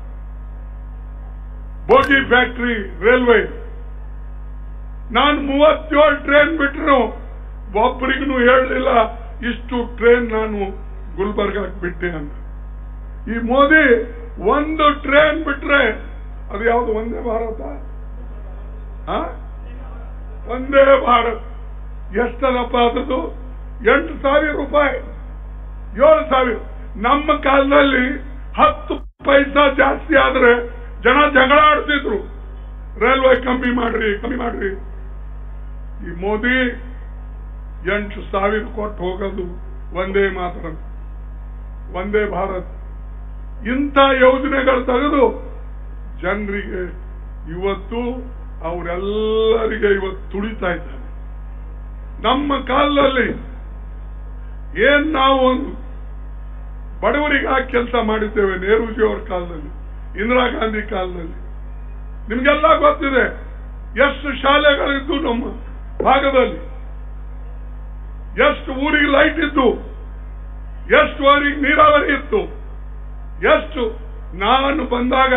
ಬೋಗಿ ಫ್ಯಾಕ್ಟ್ರಿ ರೈಲ್ವೆ ನಾನು ಮೂವತ್ತೇಳು ಟ್ರೈನ್ ಬಿಟ್ಟರು ಒಬ್ಬರಿಗೂ ಹೇಳಲಿಲ್ಲ ಇಷ್ಟು ಟ್ರೈನ್ ನಾನು ಗುಲ್ಬರ್ಗಾಕ್ ಬಿಟ್ಟೆ ಅಂತ ಈ ಮೋದಿ ಒಂದು ಟ್ರೈನ್ ಬಿಟ್ರೆ ಅದು ಯಾವುದು ಒಂದೇ ಭಾರತ ಆ? ಒಂದೇ ಭಾರತ್ ಎಷ್ಟದಪ್ಪ ಅದದು ಎಂಟು ಸಾವಿರ ರೂಪಾಯಿ ಏಳು ಸಾವಿರ ನಮ್ಮ ಕಾಲದಲ್ಲಿ ಹತ್ತು ಪೈಸಾ ಜಾಸ್ತಿ ಆದ್ರೆ ಜನ ಜಗಳ ಆಡ್ತಿದ್ರು ರೈಲ್ವೆ ಕಮ್ಮಿ ಮಾಡ್ರಿ ಕಮ್ಮಿ ಮಾಡ್ರಿ ಈ ಮೋದಿ ಎಂಟು ಸಾವಿರ ಕೊಟ್ಟು ಹೋಗೋದು ಒಂದೇ ಮಾತ್ರ ಒಂದೇ ಭಾರತ್ ಇಂಥ ಯೋಜನೆಗಳು ತೆಗೆದು ಜನರಿಗೆ ಇವತ್ತು ಅವರೆಲ್ಲರಿಗೆ ಇವತ್ತು ತುಳಿತಾ ಇದ್ದಾರೆ ನಮ್ಮ ಕಾಲದಲ್ಲಿ ಏನ್ ನಾವು ಒಂದು ಬಡವರಿಗಾಗಿ ಕೆಲಸ ಮಾಡಿದ್ದೇವೆ ನೆಹರೂಜಿ ಅವರ ಕಾಲದಲ್ಲಿ ಇಂದಿರಾ ಗಾಂಧಿ ಕಾಲದಲ್ಲಿ ನಿಮ್ಗೆಲ್ಲ ಗೊತ್ತಿದೆ ಎಷ್ಟು ಶಾಲೆಗಳಿದ್ದು ನಮ್ಮ ಭಾಗದಲ್ಲಿ ಎಷ್ಟು ಊರಿಗೆ ಲೈಟ್ ಇದ್ದು ಎಷ್ಟು ಊರಿಗೆ ನೀರಾವರಿ ಇತ್ತು ಎಷ್ಟು ನಾನು ಬಂದಾಗ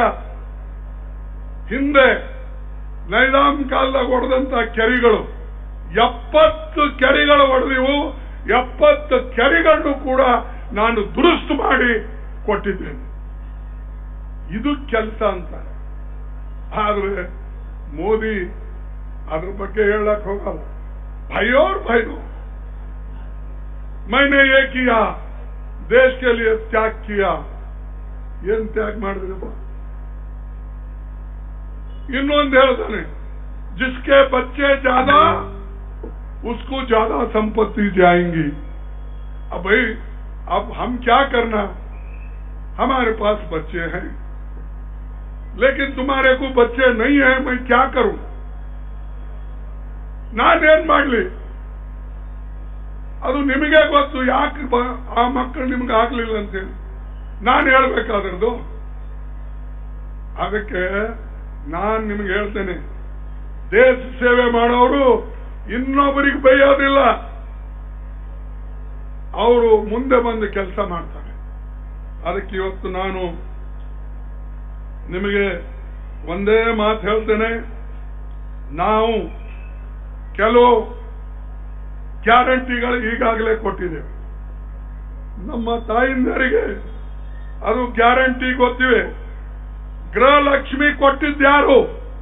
ಹಿಂದೆ ನೈಜಾಮ್ ಕಾಲದಾಗ ಹೊಡೆದಂತ ಕೆರೆಗಳು ಎಪ್ಪತ್ತು ಕೆರೆಗಳು ಹೊಡೆದಿವು ಎಪ್ಪತ್ತು ಕೆರೆಗಳನ್ನು ಕೂಡ ನಾನು ದುರುಸ್ತು ಮಾಡಿ ಕೊಟ್ಟಿದ್ದೇನೆ ಇದು ಕೆಲಸ ಅಂತ ಆದ್ರೆ ಮೋದಿ ಅದ್ರ ಬಗ್ಗೆ ಹೇಳಕ್ ಹೋಗಲ್ಲ ಭಯೋರ್ ಭಯೋ मैंने ये किया देश के लिए त्याग किया ಏನ್ ತ್ಯಾಗ ಮಾಡಿದ್ರಪ್ಪ ಇನ್ನೊಂದು ಹೇಳ್ತಾನೆ जिसके बच्चे ज्यादा उसको ज्यादा संपत्ति जाएंगी अब भाई अब हम क्या करना हमारे पास बच्चे हैं लेकिन तुम्हारे को बच्चे नहीं है मैं क्या करूं ನಾನೇನ್ ಮಾಡ್ಲಿ ಅದು ನಿಮಗೆ ಗೊತ್ತು ಯಾಕೆ ಬ- ಆ ಮಕ್ಕಳು ನಿಮ್ಗೆ ಆಗ್ಲಿಲ್ಲ ಅಂತೇಳಿ ನಾನು ಹೇಳ್ಬೇಕಾದ್ರದ್ದು ಅದಕ್ಕೆ ನಾನ್ ನಿಮ್ಗೆ ಹೇಳ್ತೇನೆ ದೇಶ ಸೇವೆ ಮಾಡೋರು ಇನ್ನೊಬ್ಬರಿಗೆ ಬೈಯೋದಿಲ್ಲ ಅವರು ಮುಂದೆ ಬಂದು ಕೆಲಸ ಮಾಡ್ತಾರೆ ಅದಕ್ಕೆ ಇವತ್ತು ನಾನು ನಿಮಗೆ ಒಂದೇ ಮಾತು ಹೇಳ್ತೇನೆ ನಾವು ಕೆಲವು ಗ್ಯಾರಂಟಿಗಳು ಈಗಾಗಲೇ ಕೊಟ್ಟಿದ್ದೇವೆ ನಮ್ಮ ತಾಯಿಂದರಿಗೆ ಅದು ಗ್ಯಾರಂಟಿ ಗೊತ್ತಿವೆ ಗೃಹಲಕ್ಷ್ಮಿ ಕೊಟ್ಟಿದ್ಯಾರು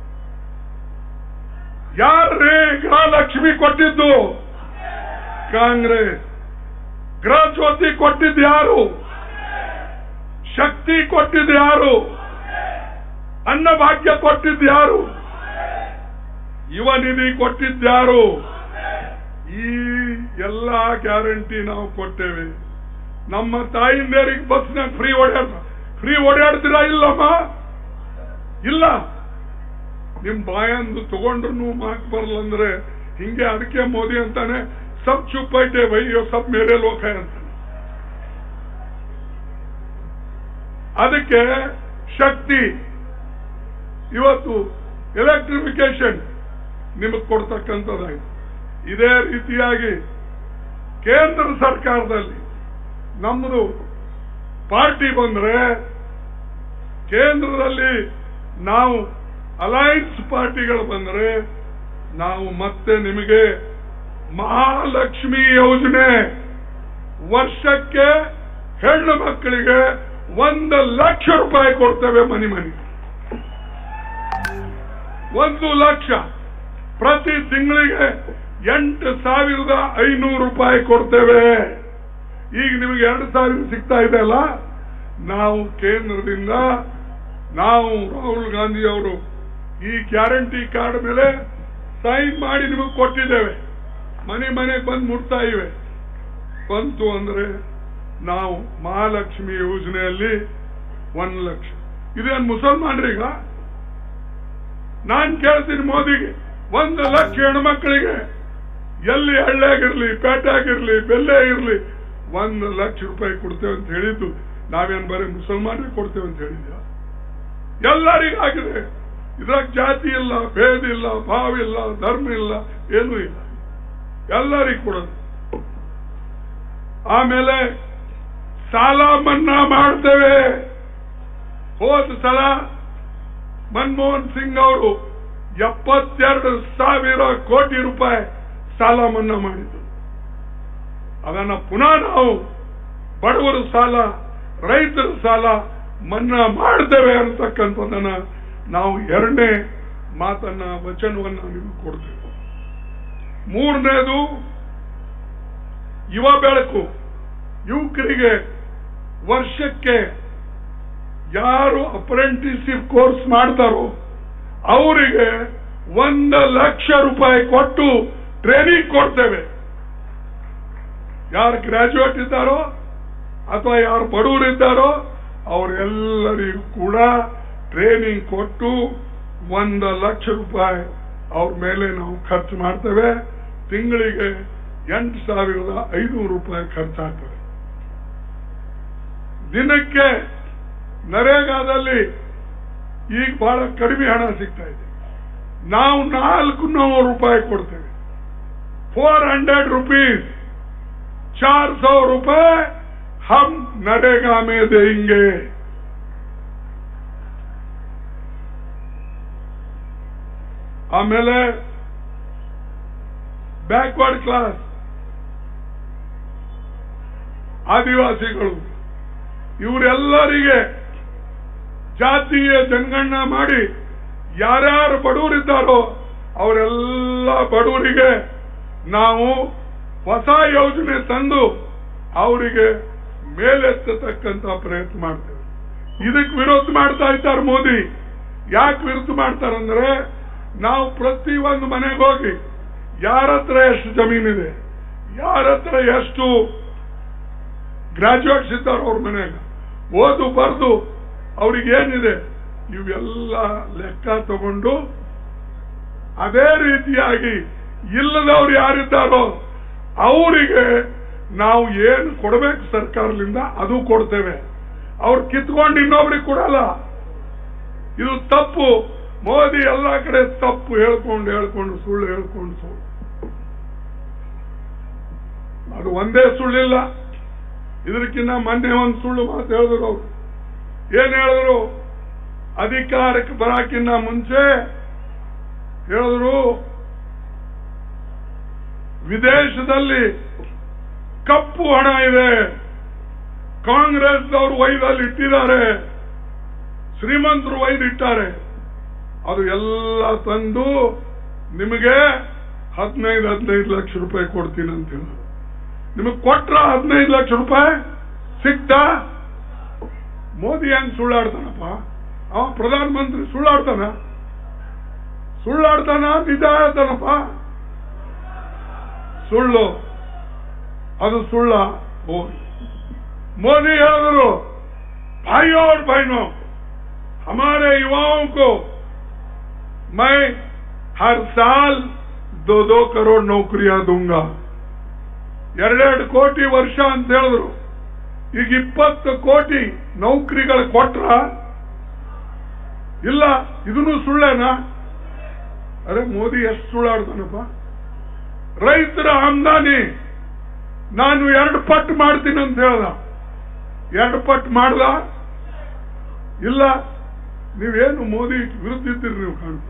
ಯಾರ್ರೀ ಗೃಹಲಕ್ಷ್ಮಿ ಕೊಟ್ಟಿದ್ದು ಕಾಂಗ್ರೆಸ್ ಗೃಹ ಜ್ಯೋತಿ ಕೊಟ್ಟಿದ್ಯಾರು ಶಕ್ತಿ ಕೊಟ್ಟಿದ್ಯಾರು ಅನ್ನಭಾಗ್ಯ ಕೊಟ್ಟಿದ್ಯಾರು ಯುವ ನಿಧಿ ಕೊಟ್ಟಿದ್ಯಾರು ಈ ಎಲ್ಲ ಗ್ಯಾರಂಟಿ ನಾವು ಕೊಟ್ಟೇವೆ ನಮ್ಮ ತಾಯಿಂದರಿಗೆ ಬಸ್ನಾಗ ಫ್ರೀ ಓಡಾಡ ಫ್ರೀ ಓಡಾಡ್ತೀರಾ ಇಲ್ಲಮ್ಮ ಇಲ್ಲ ನಿಮ್ ಬಾಯಂದು ತಗೊಂಡ್ರು ಮಾಕ್ ಬರಲ್ಲ ಅಂದ್ರೆ ಹಿಂಗೆ ಅದಕ್ಕೆ ಮೋದಿ ಅಂತಾನೆ ಸಬ್ ಚುಪ್ ಐತೆ ಭೈ ಇವ್ ಸಬ್ ಮೇರೆ ಲೋಕ ಅಂತಾನೆ ಅದಕ್ಕೆ ಶಕ್ತಿ ಇವತ್ತು ಎಲೆಕ್ಟ್ರಿಫಿಕೇಶನ್ ನಿಮಗೆ ಕೊಡ್ತಕ್ಕಂಥದ್ದಾಯ್ತು ಇದೇ ರೀತಿಯಾಗಿ ಕೇಂದ್ರ ಸರ್ಕಾರದಲ್ಲಿ ನಮ್ಮದು ಪಾರ್ಟಿ ಬಂದ್ರೆ ಕೇಂದ್ರದಲ್ಲಿ ನಾವು ಅಲೈನ್ಸ್ ಪಾರ್ಟಿಗಳು ಬಂದ್ರೆ ನಾವು ಮತ್ತೆ ನಿಮಗೆ ಮಹಾಲಕ್ಷ್ಮಿ ಯೋಜನೆ ವರ್ಷಕ್ಕೆ ಹೆಣ್ಣು ಮಕ್ಕಳಿಗೆ ಒಂದು ಲಕ್ಷ ರೂಪಾಯಿ ಕೊಡ್ತೇವೆ ಮನಿ ಮನಿ ಒಂದು ಲಕ್ಷ ಪ್ರತಿ ತಿಂಗಳಿಗೆ ಎಂಟು ಸಾವಿರದ ಐನೂರು ರೂಪಾಯಿ ಕೊಡ್ತೇವೆ ಈಗ ನಿಮಗೆ ಎರಡು ಸಾವಿರ ಸಿಗ್ತಾ ಇದೆ ಅಲ್ಲ ನಾವು ಕೇಂದ್ರದಿಂದ ನಾವು ರಾಹುಲ್ ಗಾಂಧಿ ಅವರು ಈ ಗ್ಯಾರಂಟಿ ಕಾರ್ಡ್ ಮೇಲೆ ಸೈನ್ ಮಾಡಿ ನಿಮಗೆ ಕೊಟ್ಟಿದ್ದೇವೆ ಮನೆ ಮನೆಗೆ ಬಂದು ಮುಟ್ತಾ ಇವೆ ಬಂತು ಅಂದ್ರೆ ನಾವು ಮಹಾಲಕ್ಷ್ಮಿ ಯೋಜನೆಯಲ್ಲಿ ಒಂದು ಲಕ್ಷ ಇದೇನು ಮುಸಲ್ಮಾನರಿಗ ನಾನ್ ಕೇಳ್ತೀನಿ ಮೋದಿಗೆ ಒಂದು ಲಕ್ಷ ಹೆಣ್ಮಕ್ಳಿಗೆ ಎಲ್ಲಿ ಹಳ್ಳಿಯಾಗಿರ್ಲಿ ಪೇಟೆಯಾಗಿರ್ಲಿ ಬೆಲ್ಲೆ ಇರ್ಲಿ ಒಂದು ಲಕ್ಷ ರೂಪಾಯಿ ಕೊಡ್ತೇವೆ ಅಂತ ಹೇಳಿದ್ದು ನಾವೇನ್ ಬರೀ ಮುಸಲ್ಮಾನರಿಗೆ ಕೊಡ್ತೇವೆ ಅಂತ ಹೇಳಿದ್ಯ ಎಲ್ಲರಿಗಾಗಿದೆ ಇದ್ರಾಗ ಜಾತಿ ಇಲ್ಲ ಭೇದ ಇಲ್ಲ ಭಾವ ಇಲ್ಲ ಧರ್ಮ ಇಲ್ಲ ಏನೂ ಇಲ್ಲ ಎಲ್ಲರಿಗೂ ಕೊಡೋದು ಆಮೇಲೆ ಸಾಲ ಮನ್ನಾ ಮಾಡ್ತೇವೆ ಹೋದ ಸಲ ಮನಮೋಹನ್ ಸಿಂಗ್ ಅವರು ಎಪ್ಪತ್ತೆರಡು ಸಾವಿರ ಕೋಟಿ ರೂಪಾಯಿ ಸಾಲ ಮನ್ನಾ ಮಾಡಿದ್ರು ಅದನ್ನ ಪುನಃ ನಾವು ಬಡವರ ಸಾಲ ರೈತರ ಸಾಲ ಮನ್ನಾ ಮಾಡ್ತೇವೆ ಅಂತಕ್ಕಂಥದ್ದನ್ನ ನಾವು ಎರಡನೇ ಮಾತನ್ನ ವಚನವನ್ನ ನಿಮಗೆ ಕೊಡ್ತೇವೆ ಮೂರನೇದು ಯುವ ಬೆಳಕು ಯುವಕರಿಗೆ ವರ್ಷಕ್ಕೆ ಯಾರು ಅಪ್ರೆಂಟಿಸ್ಶಿಪ್ ಕೋರ್ಸ್ ಮಾಡ್ತಾರೋ ಅವರಿಗೆ ಒಂದು ಲಕ್ಷ ರೂಪಾಯಿ ಕೊಟ್ಟು ಟ್ರೈನಿಂಗ್ ಕೊಡ್ತೇವೆ ಯಾರು ಗ್ರಾಜುಯೇಟ್ ಇದ್ದಾರೋ ಅಥವಾ ಯಾರು ಬಡವರು ಇದ್ದಾರೋ ಅವರೆಲ್ಲರಿಗೂ ಕೂಡ ಟ್ರೈನಿಂಗ್ ಕೊಟ್ಟು ಒಂದು ಲಕ್ಷ ರೂಪಾಯಿ ಅವ್ರ ಮೇಲೆ ನಾವು ಖರ್ಚು ಮಾಡ್ತೇವೆ ತಿಂಗಳಿಗೆ ಎಂಟು ಸಾವಿರದ ಐನೂರು ರೂಪಾಯಿ ಖರ್ಚಾಗ್ತದೆ ದಿನಕ್ಕೆ ನರೇಗಾದಲ್ಲಿ ಈಗ ಬಹಳ ಕಡಿಮೆ ಹಣ ಸಿಗ್ತಾ ಇದೆ ನಾವು ನಾಲ್ಕು ನೂರು ರೂಪಾಯಿ ಕೊಡ್ತೇವೆ फोर हंड्रेड रुपीज चार सौ रुपए हम नरेगा में देंगे ಆಮೇಲೆ ಬ್ಯಾಕ್ವರ್ಡ್ ಕ್ಲಾಸ್ ಆದಿವಾಸಿಗಳು ಇವರೆಲ್ಲರಿಗೆ ಜಾತಿಯ ಜನಗಣನ ಮಾಡಿ ಯಾರ್ಯಾರು ಬಡವರಿದ್ದಾರೋ ಅವರೆಲ್ಲ ಬಡವರಿಗೆ ನಾವು ಹೊಸ ಯೋಜನೆ ತಂದು ಅವರಿಗೆ ಮೇಲೆತ್ತತಕ್ಕಂತ ಪ್ರಯತ್ನ ಮಾಡ್ತೇವೆ ಇದಕ್ಕೆ ವಿರೋಧ ಮಾಡ್ತಾ ಇದ್ದಾರೆ ಮೋದಿ ಯಾಕೆ ವಿರುದ್ಧ ಮಾಡ್ತಾರಂದ್ರೆ ನಾವು ಪ್ರತಿ ಒಂದು ಮನೆಗೆ ಹೋಗಿ ಯಾರ ಹತ್ರ ಎಷ್ಟು ಜಮೀನಿದೆ ಯಾರ ಹತ್ರ ಎಷ್ಟು ಗ್ರಾಜುಯೇಟ್ಸ್ ಇದ್ದಾರೆ ಅವ್ರ ಮನೆಯಾಗ ಓದು ಬರ್ದು ಅವ್ರಿಗೆ ಏನಿದೆ ಇವೆಲ್ಲ ಲೆಕ್ಕ ತಗೊಂಡು ಅದೇ ರೀತಿಯಾಗಿ ಇಲ್ಲದವ್ರು ಯಾರಿದ್ದಾರೋ ಅವರಿಗೆ ನಾವು ಏನು ಕೊಡಬೇಕು ಸರ್ಕಾರದಿಂದ ಅದು ಕೊಡ್ತೇವೆ ಅವ್ರು ಕಿತ್ಕೊಂಡು ಇನ್ನೊಬ್ರಿಗೆ ಕೊಡಲ್ಲ ಇದು ತಪ್ಪು ಮೋದಿ ಎಲ್ಲ ಕಡೆ ತಪ್ಪು ಹೇಳ್ಕೊಂಡು ಹೇಳ್ಕೊಂಡು ಸುಳ್ಳು ಹೇಳ್ಕೊಂಡು ಸುಳ್ಳು ಅದು ಒಂದೇ ಸುಳ್ಳಿಲ್ಲ ಇದಕ್ಕಿಂತ ಮೊನ್ನೆ ಒಂದು ಸುಳ್ಳು ಮಾತು ಹೇಳಿದ್ರು ಅವರು ಏನ್ ಹೇಳಿದ್ರು ಅಧಿಕಾರಕ್ಕೆ ಬರಾಕಿನ್ನ ಮುಂಚೆ ಹೇಳಿದ್ರು ವಿದೇಶದಲ್ಲಿ ಕಪ್ಪು ಹಣ ಇದೆ ಕಾಂಗ್ರೆಸ್ನವರು ವೈದಲ್ಲಿ ಇಟ್ಟಿದ್ದಾರೆ ಶ್ರೀಮಂತರು ವೈದಿಟ್ಟಾರೆ ಅದು ಎಲ್ಲ ತಂದು ನಿಮಗೆ ಹದಿನೈದು ಹದಿನೈದು ಲಕ್ಷ ರೂಪಾಯಿ ಕೊಡ್ತೀನಿ ಅಂತ ಹೇಳಿದ್ರು ನಿಮಗೆ ಕೊಟ್ರ ಹದಿನೈದು ಲಕ್ಷ ರೂಪಾಯಿ ಸಿಕ್ತಾ ಮೋದಿ ಹೆಂಗ್ ಸುಳ್ಳಾಡ್ತಾನಪ್ಪ ಅವ ಪ್ರಧಾನ ಮಂತ್ರಿ ಸುಳ್ಳಾಡ್ತಾನ ಸುಳ್ಳಾಡ್ತಾನ ನಿಜ ಹೇಳ್ತಾನಪ್ಪ ಸುಳ್ಳು ಅದು ಸುಳ್ಳ ಹೋಗಿ मोदी ಹೇಳಿದ್ರು भाई और बहनों हमारे युवाओं को मैं हर साल दो दो करोड़ नौकरियां दूंगा ಎರಡೆರಡು ಕೋಟಿ ವರ್ಷ ಅಂತ ಹೇಳಿದ್ರು ಈಗ ಇಪ್ಪತ್ತು ಕೋಟಿ ನೌಕರಿಗಳು ಕೊಟ್ರ ಇಲ್ಲ ಇದನ್ನು ಸುಳ್ಳೇನಾ ಅರೆ ಮೋದಿ ಎಷ್ಟು ಸುಳ್ಳಾಡ್ತಾನಪ್ಪ ರೈತರ ಆಮ್ದಾನಿ ನಾನು ಎರಡು ಪಟ್ಟು ಮಾಡ್ತೀನಿ ಅಂತ ಹೇಳ್ದ ಎರಡು ಪಟ್ಟು ಮಾಡ್ದ ಇಲ್ಲ ನೀವೇನು ಮೋದಿ ವಿರುದ್ಧ ಇದ್ದೀರಿ ನೀವು ಕಾಣ್ತದೆ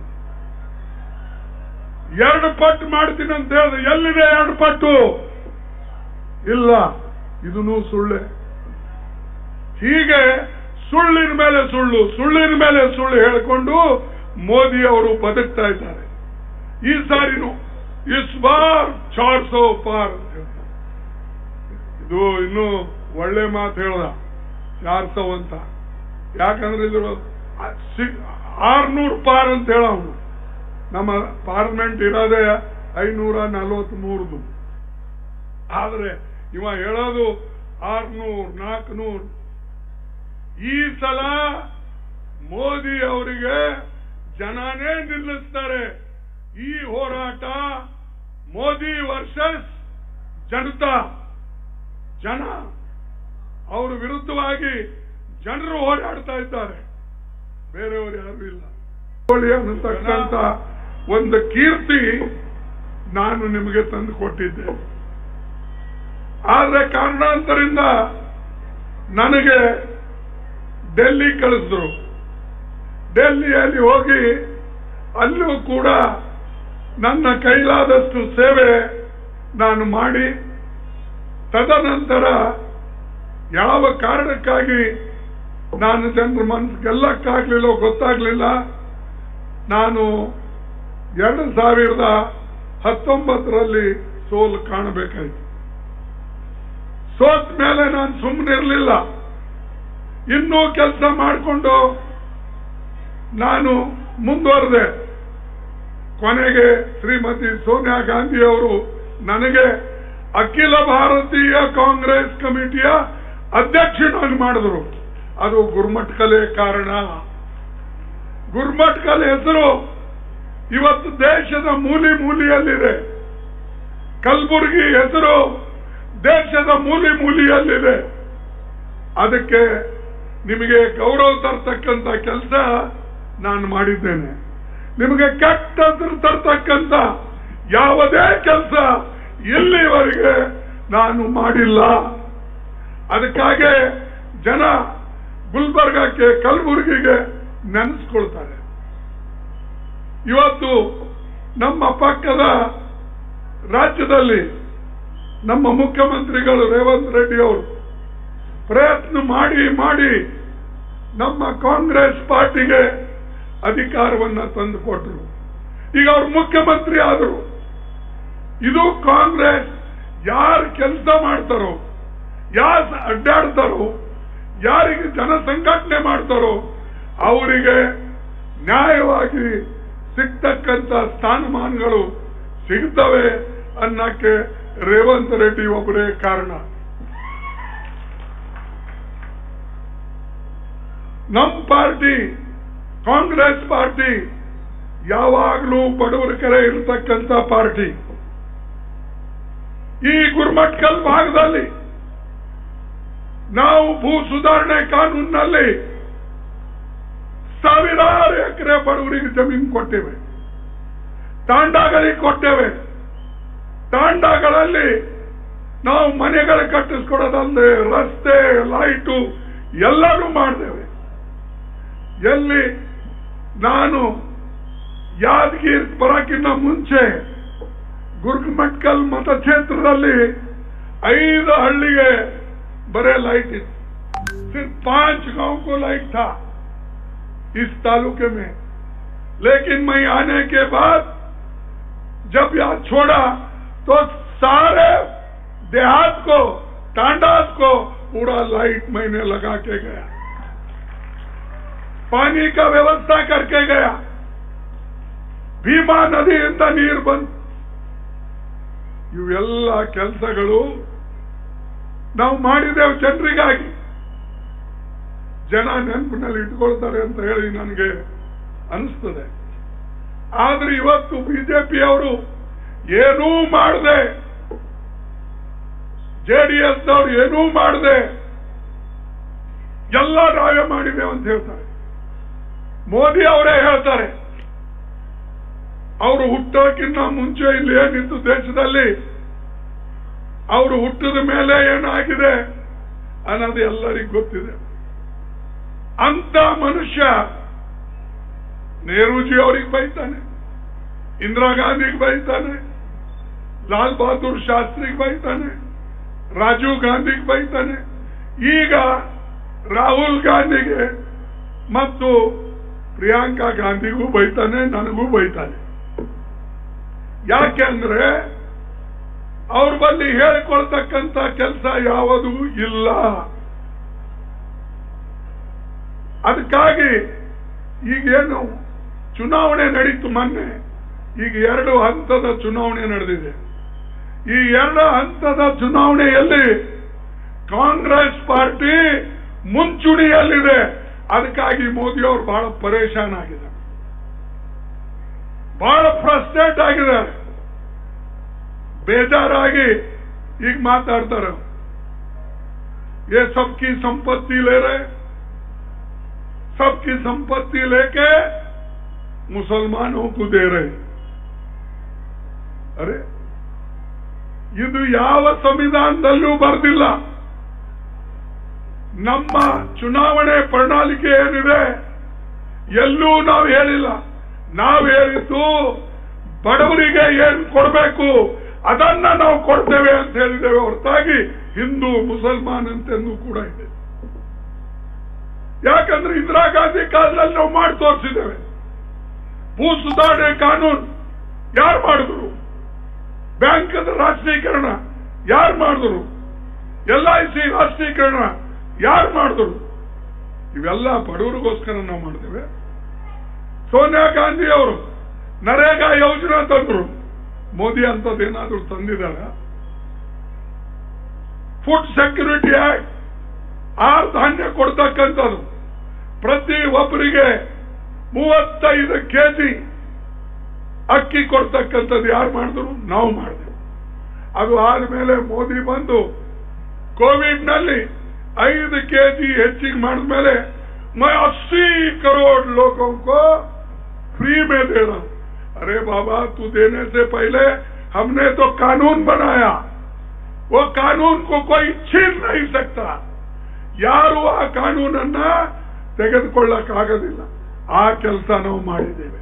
ಎರಡು ಪಟ್ಟು ಮಾಡ್ತೀನಿ ಅಂತ ಹೇಳ್ದ ಎಲ್ಲಿದೆ ಎರಡು ಪಟ್ಟು ಇಲ್ಲ ಇದನ್ನು ಸುಳ್ಳೆ ಹೀಗೆ ಸುಳ್ಳಿನ ಮೇಲೆ ಸುಳ್ಳು ಸುಳ್ಳಿನ ಮೇಲೆ ಸುಳ್ಳು ಹೇಳಿಕೊಂಡು ಮೋದಿ ಅವರು ಬದುಕ್ತಾ ಇದ್ದಾರೆ ಈ ಸಾರಿನು ಇಸ್ ಬಾರ್ ಚಾರ್ ಸೋ ಪಾರ್ ಅಂತ ಹೇಳ್ತಾರೆ. ಇದು ಇನ್ನು ಒಳ್ಳೆ ಮಾತು ಹೇಳ್ದ ಚಾರ್ ಸೌ ಅಂತ ಯಾಕಂದ್ರೆ ಇದು ಆರ್ನೂರು ಪಾರ್ ಅಂತ ಹೇಳ ಅವನು ನಮ್ಮ ಪಾರ್ಲಿಮೆಂಟ್ ಇರೋದೇ ಐನೂರ ನಲವತ್ತ್ ಮೂರದು ಆದ್ರೆ ಇವ ಹೇಳೋದು ಆರ್ನೂರ್ ನಾಲ್ಕುನೂರು ಈ ಸಲ ಮೋದಿ ಅವರಿಗೆ ಜನನೇ ನಿಲ್ಲಿಸ್ತಾರೆ ಈ ಹೋರಾಟ ಮೋದಿ ವರ್ಸಸ್ ಜನತಾ ಜನ ಅವ್ರ ವಿರುದ್ಧವಾಗಿ ಜನರು ಹೋರಾಡ್ತಾ ಇದ್ದಾರೆ ಬೇರೆಯವರು ಯಾರು ಇಲ್ಲ ಕೋಳಿ ಅನ್ನತಕ್ಕಂತ ಒಂದು ಕೀರ್ತಿ ನಾನು ನಿಮಗೆ ತಂದು ಕೊಟ್ಟಿದ್ದೆ ಆದ್ರೆ ಕಾರಣಾಂತರಿಂದ ನನಗೆ ಡೆಲ್ಲಿ ಕಳಿಸಿದ್ರು ಡೆಲ್ಲಿಯಲ್ಲಿ ಹೋಗಿ ಅಲ್ಲೂ ಕೂಡ ನನ್ನ ಕೈಲಾದಷ್ಟು ಸೇವೆ ನಾನು ಮಾಡಿ ತದನಂತರ ಯಾವ ಕಾರಣಕ್ಕಾಗಿ ನಾನು ಜನರ ಮನಸ್ಸು ಗೆಲ್ಲಕ್ಕಾಗ್ಲಿಲ್ಲ ಗೊತ್ತಾಗ್ಲಿಲ್ಲ ನಾನು ಎರಡು ಸಾವಿರದ ಹತ್ತೊಂಬತ್ತರಲ್ಲಿ ಸೋಲು ಕಾಣಬೇಕಾಯ್ತು ಸೋತ್ ಮೇಲೆ ನಾನು ಸುಮ್ಮನಿರಲಿಲ್ಲ ಇನ್ನೂ ಕೆಲಸ ಮಾಡಿಕೊಂಡು ನಾನು ಮುಂದುವರೆದೆ ಕೊನೆಗೆ ಶ್ರೀಮತಿ ಸೋನಿಯಾ ಗಾಂಧಿ ಅವರು ನನಗೆ ಅಖಿಲ ಭಾರತೀಯ ಕಾಂಗ್ರೆಸ್ ಕಮಿಟಿಯ ಅಧ್ಯಕ್ಷನಾಗಿ ಮಾಡಿದ್ರು ಅದು ಗುರುಮಠ್ಕಲೆ ಕಾರಣ ಗುರುಮಠ್ಕಲೆ ಹೆಸರು ಇವತ್ತು ದೇಶದ ಮೂಲಿ ಮೂಲಿಯಲ್ಲಿದೆ ಕಲಬುರಗಿ ಹೆಸರು ದೇಶದ ಮೂಲಿ ಮೂಲಿಯಲ್ಲಿದೆ ಅದಕ್ಕೆ ನಿಮಗೆ ಗೌರವ ತರ್ತಕ್ಕಂಥ ಕೆಲಸ ನಾನು ಮಾಡಿದ್ದೇನೆ ನಿಮಗೆ ಕೆಟ್ಟ ಹೆಸರು ತರ್ತಕ್ಕಂಥ ಯಾವುದೇ ಕೆಲಸ ಇಲ್ಲಿವರೆಗೆ ನಾನು ಮಾಡಿಲ್ಲ ಅದಕ್ಕಾಗಿ ಜನ ಗುಲ್ಬರ್ಗಕ್ಕೆ ಕಲಬುರಗಿಗೆ ನೆನೆಸ್ಕೊಳ್ತಾರೆ ಇವತ್ತು ನಮ್ಮ ಪಕ್ಕದ ರಾಜ್ಯದಲ್ಲಿ ನಮ್ಮ ಮುಖ್ಯಮಂತ್ರಿಗಳು ರೇವಂತ್ ರೆಡ್ಡಿ ಅವರು ಪ್ರಯತ್ನ ಮಾಡಿ ಮಾಡಿ ನಮ್ಮ ಕಾಂಗ್ರೆಸ್ ಪಾರ್ಟಿಗೆ ಅಧಿಕಾರವನ್ನ ತಂದುಕೊಟ್ರು ಈಗ ಅವರು ಮುಖ್ಯಮಂತ್ರಿ ಆದರು ಇದು ಕಾಂಗ್ರೆಸ್ ಯಾರು ಕೆಲಸ ಮಾಡ್ತಾರೋ ಯಾರು ಅಡ್ಡಾಡ್ತಾರೋ ಯಾರಿಗೆ ಜನ ಸಂಘಟನೆ ಮಾಡ್ತಾರೋ ಅವರಿಗೆ ನ್ಯಾಯವಾಗಿ ಸಿಗ್ತಕ್ಕಂತ ಸ್ಥಾನಮಾನಗಳು ಸಿಗ್ತವೆ ಅನ್ನಕ್ಕೆ ರೇವಂತ್ ರೆಡ್ಡಿ ಒಬ್ಬರೇ ಕಾರಣ ನಮ್ ಪಾರ್ಟಿ ಕಾಂಗ್ರೆಸ್ ಪಾರ್ಟಿ ಯಾವಾಗಲೂ ಬಡವರ ಕರೆ ಇರತಕ್ಕಂತ ಪಾರ್ಟಿ ಈ ಗುರುಮಟ್ಕಲ್ ಭಾಗದಲ್ಲಿ ನಾವು ಭೂ ಸುಧಾರಣೆ ಕಾನೂನಿನಲ್ಲಿ ಸಾವಿರಾರು ಎಕರೆ ಬಡವರಿಗೆ ಜಮೀನು ಕೊಟ್ಟೇವೆ ತಾಂಡಾಗಳಿಗೆ ಕೊಟ್ಟೇವೆ ತಾಂಡಾಗಳಲ್ಲಿ ನಾವು ಮನೆಗಳು ಕಟ್ಟಿಸ್ಕೊಡೋದಲ್ಲದೆ ರಸ್ತೆ ಲೈಟು ಎಲ್ಲರೂ ಮಾಡಿದ್ದೇವೆ ಎಲ್ಲಿ ನಾನು ಯಾದಗಿರಿ ಬರಕ್ಕಿಂತ ಮುಂಚೆ ಗುರುಮಟ್ಕಲ್ ಮತಕ್ಷೇತ್ರದಲ್ಲಿ ಐದು ಹಳ್ಳಿಗೆ बड़े लाइट सिर्फ पांच गांव को लाइट था इस तालुके में लेकिन मैं आने के बाद जब यहां छोड़ा तो सारे देहात को तांडास को पूरा लाइट मैंने लगा के गया पानी का व्यवस्था करके गया ಭೀಮಾ ನದಿಯಿಂದ ನೀರು ಬಂತು ಇವೆಲ್ಲ ಕೆಲಸಗಳು ನಾವು ಮಾಡಿದ್ದೇವೆ ಜನರಿಗಾಗಿ ಜನ ನೆನಪಿನಲ್ಲಿ ಇಟ್ಕೊಳ್ತಾರೆ ಅಂತ ಹೇಳಿ ನನಗೆ ಅನಿಸ್ತದೆ ಆದ್ರೆ ಇವತ್ತು ಬಿಜೆಪಿಯವರು ಏನೂ ಮಾಡದೆ ಜೆಡಿಎಸ್ನವ್ರು ಏನೂ ಮಾಡದೆ ಎಲ್ಲ ನಾವೇ ಮಾಡಿದ್ದೇವೆ ಅಂತ ಹೇಳ್ತಾರೆ ಮೋದಿ ಅವರೇ ಹೇಳ್ತಾರೆ ಅವರು ಹುಟ್ಟೋಕ್ಕಿಂತ ಮುಂಚೆ ಇಲ್ಲಿ ಏನಿತ್ತು ದೇಶದಲ್ಲಿ ಅವರು ಹುಟ್ಟಿದ ಮೇಲೆ ಏನಾಗಿದೆ ಅನ್ನೋದು ಎಲ್ಲರಿಗೂ ಗೊತ್ತಿದೆ ಅಂತ ಮನುಷ್ಯ ನೆಹರೂಜಿ ಅವ್ರಿಗೆ ಬೈತಾನೆ ಇಂದಿರಾ ಗಾಂಧಿಗೆ ಬೈತಾನೆ ಲಾಲ್ ಬಹದ್ದೂರ್ ಶಾಸ್ತ್ರಿಗೆ ಬೈತಾನೆ ರಾಜೀವ್ ಗಾಂಧಿಗೆ ಬೈತಾನೆ ಈಗ ರಾಹುಲ್ ಗಾಂಧಿಗೆ ಮತ್ತು ಪ್ರಿಯಾಂಕಾ ಗಾಂಧಿಗೂ ಬೈತಾನೆ ನನಗೂ ಬೈತಾನೆ ಯಾಕೆಂದ್ರೆ ಅವ್ರ ಬಳಿ ಹೇಳಿಕೊಳ್ತಕ್ಕಂತ ಕೆಲಸ ಯಾವುದೂ ಇಲ್ಲ ಅದಕ್ಕಾಗಿ ಈಗೇನು ಚುನಾವಣೆ ನಡೀತು ಮೊನ್ನೆ ಈಗ ಎರಡು ಹಂತದ ಚುನಾವಣೆ ನಡೆದಿದೆ ಈ ಎರಡು ಹಂತದ ಚುನಾವಣೆಯಲ್ಲಿ ಕಾಂಗ್ರೆಸ್ ಪಾರ್ಟಿ ಮುಂಚೂಣಿಯಲ್ಲಿದೆ ಅದಕ್ಕಾಗಿ ಮೋದಿ ಅವರು ಬಹಳ ಪರೇಶಾನ್ ಆಗಿದ್ದಾರೆ ಬಹಳ ಫ್ರಸ್ಟ್ರೇಟ್ ಆಗಿದ್ದಾರೆ ಬೇಜಾರಾಗಿ ಈಗ ಮಾತಾಡ್ತಾರೆ ये सबकी संपत्ति ले रहे सबकी संपत्ति लेके ಮುಸಲ್ಮಾನೋ ಕು ದೇ ರಹೆ ಅರೆ ಇದು ಯಾವ ಸಂವಿಧಾನದಲ್ಲೂ ಬರೆದಿಲ್ಲ ನಮ್ಮ ಚುನಾವಣೆ ಪ್ರಣಾಳಿಕೆ ಏನಿದೆ ಎಲ್ಲೂ ನಾವು ಹೇಳಿಲ್ಲ ನಾವು ಹೇಳಿದ್ದು ಬಡವರಿಗೆ ಏನ್ ಕೊಡಬೇಕು ಅದನ್ನ ನಾವು ಕೊಡ್ತೇವೆ ಅಂತ ಹೇಳಿದ್ದೇವೆ ಹೊರತಾಗಿ ಹಿಂದೂ ಮುಸಲ್ಮಾನ್ ಅಂತೆಂದು ಕೂಡ ಇದೆ ಯಾಕಂದ್ರೆ ಇಂದಿರಾ ಗಾಂಧಿ ಕಾಲದಲ್ಲಿ ನಾವು ಮಾಡಿ ತೋರಿಸಿದ್ದೇವೆ ಭೂ ಸುಧಾರಣೆ ಕಾನೂನು ಯಾರು ಮಾಡಿದ್ರು ಬ್ಯಾಂಕದ ರಾಷ್ಟ್ರೀಕರಣ ಯಾರು ಮಾಡಿದ್ರು ಎಲ್ ಐ ಸಿ ರಾಷ್ಟ್ರೀಕರಣ ಯಾರು ಮಾಡಿದ್ರು ಇವೆಲ್ಲ ಬಡವರಿಗೋಸ್ಕರ ನಾವು ಮಾಡಿದ್ದೇವೆ ಸೋನಿಯಾ ಗಾಂಧಿ ಅವರು ನರೇಗಾ ಯೋಜನೆ ತಂದ್ರು ಮೋದಿ ಅಂತದ್ದೇನಾದ್ರೂ ತಂದಿದ್ದಾರೆ ಫುಡ್ ಸೆಕ್ಯೂರಿಟಿ ಆಕ್ಟ್ ಆರು ಧಾನ್ಯ ಕೊಡ್ತಕ್ಕಂಥದ್ದು ಪ್ರತಿ ಒಬ್ಬರಿಗೆ ಮೂವತ್ತೈದು ಕೆಜಿ ಅಕ್ಕಿ ಕೊಡ್ತಕ್ಕಂಥದ್ದು ಯಾರು ಮಾಡಿದ್ರು ನಾವು ಮಾಡಿದೆವು ಅದು ಆದ್ಮೇಲೆ ಮೋದಿ ಬಂದು ಕೋವಿಡ್ ನಲ್ಲಿ ಐದು ಕೆಜಿ ಹೆಚ್ಚಿಗೆ ಮಾಡಿದ್ಮೇಲೆ मैं अस्सी करोड़ लोगों को फ्री में दे रहा हूं अरे बाबा तू देने से पहले हमने तो कानून बनाया वो कानून को कोई छीन नहीं सकता ಯಾರು ಆ ಕಾನೂನನ್ನ ತೆಗೆದುಕೊಳ್ಳಕ್ಕಾಗೋದಿಲ್ಲ ಆ ಕೆಲಸ ನಾವು ಮಾಡಿದ್ದೇವೆ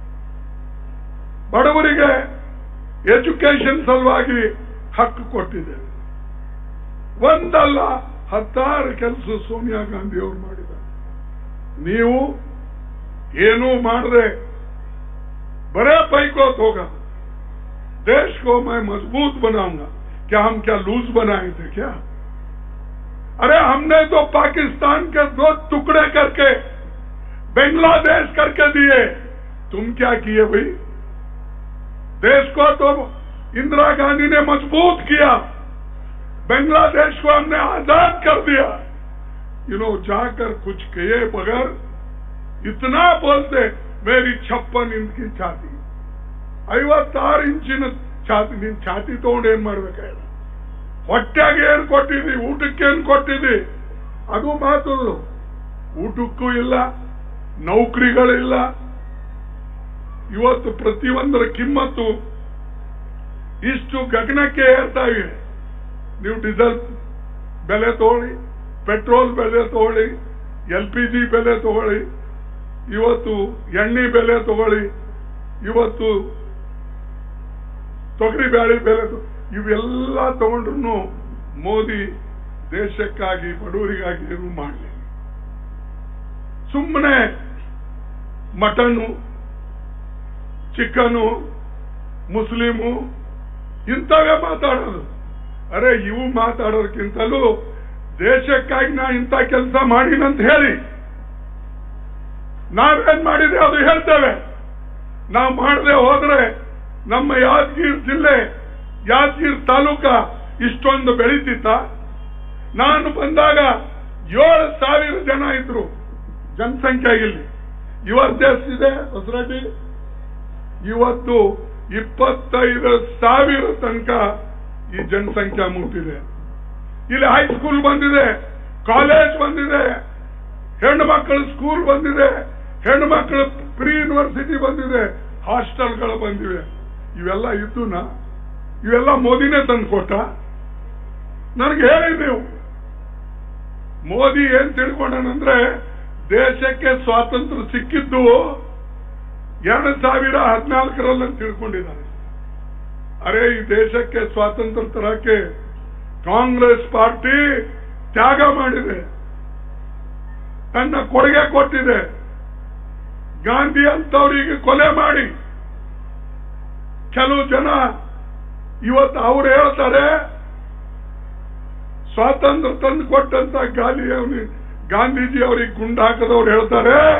ಬಡವರಿಗೆ ಎಜುಕೇಶನ್ ಸಲುವಾಗಿ ಹಕ್ಕು ಕೊಟ್ಟಿದ್ದೇವೆ ಒಂದಲ್ಲ ಹತ್ತಾರು ಕೆಲಸ ಸೋನಿಯಾ ಗಾಂಧಿ ಅವರು ಮಾಡಿದ್ದಾರೆ ನೀವು ಏನೂ ಮಾಡದೆ बड़े पैकोत होगा देश को मैं मजबूत बनाऊंगा क्या हम क्या लूज बनाए थे क्या अरे हमने तो पाकिस्तान के दो टुकड़े करके बांग्लादेश करके दिए तुम क्या किए भाई देश को तो इंदिरा गांधी ने मजबूत किया बांग्लादेश को हमने आजाद कर दिया यू नो जाकर कुछ किए बगैर इतना बोलते ಮೇರಿ ಛಪ್ಪನ್ ಇಂಚ್ ಛಾತಿ ಐವತ್ತಾರು ಇಂಚಿನ ಛಾತಿ ನಿನ್ ಛಾತಿ ತಗೊಂಡು ಏನ್ ಮಾಡ್ಬೇಕಾಗ ಹೊಟ್ಟೆಗೆ ಏನ್ ಕೊಟ್ಟಿದ್ದಿ ಊಟಕ್ಕೆ ಏನ್ ಕೊಟ್ಟಿದ್ದಿ ಅದು ಮಾತು ಊಟಕ್ಕೂ ಇಲ್ಲ ನೌಕರಿಗಳಿಲ್ಲ ಇವತ್ತು ಪ್ರತಿಯೊಂದರ ಕಿಮ್ಮತ್ತು ಇಷ್ಟು ಗಗನಕ್ಕೆ ಏರ್ತಾ ಇವೆ ನೀವು ಡೀಸೆಲ್ ಬೆಲೆ ತಗೊಳ್ಳಿ ಪೆಟ್ರೋಲ್ ಬೆಲೆ ತಗೊಳ್ಳಿ ಎಲ್ ಪಿ ಜಿ ಬೆಲೆ ತಗೊಳ್ಳಿ ಇವತ್ತು ಎಣ್ಣೆ ಬೆಲೆ ತಗೊಳ್ಳಿ ಇವತ್ತು ತೊಗರಿ ಬೇಳೆ ಬೆಲೆ ಇವೆಲ್ಲ ತಗೊಂಡ್ರು ಮೋದಿ ದೇಶಕ್ಕಾಗಿ ಬಡವರಿಗಾಗಿ ಏನು ಮಾಡಲಿ ಸುಮ್ಮನೆ ಮಟನ್ನು ಚಿಕನು ಮುಸ್ಲಿಮು ಇಂಥವೇ ಮಾತಾಡೋದು ಅರೆ ಇವು ಮಾತಾಡೋದಕ್ಕಿಂತಲೂ ದೇಶಕ್ಕಾಗಿ ನಾ ಇಂಥ ಕೆಲಸ ಮಾಡಿನಂತ ಹೇಳಿ ನಾವೇನ್ ಮಾಡಿದ್ರೆ ಅದು ಹೇಳ್ತೇವೆ ನಾವು ಮಾಡದೆ ಹೋದ್ರೆ ನಮ್ಮ ಯಾದಗಿರಿ ಜಿಲ್ಲೆ ಯಾದಗಿರಿ ತಾಲೂಕ ಇಷ್ಟೊಂದು ಬೆಳೀತಿತ್ತ ನಾನು ಬಂದಾಗ ಏಳು ಸಾವಿರ ಜನ ಇದ್ರು ಜನಸಂಖ್ಯೆ ಇಲ್ಲಿ ಇವತ್ತೆಷ್ಟಿದೆ ಹೊಸರಡ್ಡಿ ಇವತ್ತು ಇಪ್ಪತ್ತೈದು ಸಾವಿರ ತನಕ ಈ ಜನಸಂಖ್ಯೆ ಮುಟ್ಟಿದೆ ಇಲ್ಲಿ ಹೈಸ್ಕೂಲ್ ಬಂದಿದೆ ಕಾಲೇಜ್ ಬಂದಿದೆ ಹೆಣ್ಣು ಮಕ್ಕಳ ಸ್ಕೂಲ್ ಬಂದಿದೆ ಹೆಣ್ಣು ಮಕ್ಕಳ ಪ್ರೀ ಯೂನಿವರ್ಸಿಟಿ ಬಂದಿದೆ ಹಾಸ್ಟೆಲ್ಗಳು ಬಂದಿವೆ ಇವೆಲ್ಲ ಇದ್ದುನಾ ಇವೆಲ್ಲ ಮೋದಿನೇ ತಂದು ಕೊಟ್ಟ ನನಗೆ ಹೇಳಿ ನೀವು ಮೋದಿ ಏನ್ ತಿಳ್ಕೊಂಡನಂದ್ರೆ ದೇಶಕ್ಕೆ ಸ್ವಾತಂತ್ರ್ಯ ಸಿಕ್ಕಿದ್ದು ಎರಡು ಸಾವಿರ ಹದಿನಾಲ್ಕರಲ್ಲಿ ಅಂತ ತಿಳ್ಕೊಂಡಿದ್ದಾರೆ ಅರೆ ಈ ದೇಶಕ್ಕೆ ಸ್ವಾತಂತ್ರ್ಯ ತರಕ್ಕೆ ಕಾಂಗ್ರೆಸ್ ಪಾರ್ಟಿ ತ್ಯಾಗ ಮಾಡಿದೆ ತನ್ನ ಕೊಡುಗೆ ಕೊಟ್ಟಿದೆ ಗಾಂಧಿ ಅಂತವರಿಗೆ ಕೊಲೆ ಮಾಡಿ ಕೆಲವು ಜನ ಇವತ್ತು ಅವ್ರು ಹೇಳ್ತಾರೆ ಸ್ವಾತಂತ್ರ್ಯ ತಂದು ಕೊಟ್ಟಂತ ಗಾಂಧಿ ಗಾಂಧೀಜಿ ಅವರಿಗೆ ಗುಂಡು ಹಾಕದವ್ರು ಹೇಳ್ತಾರೆ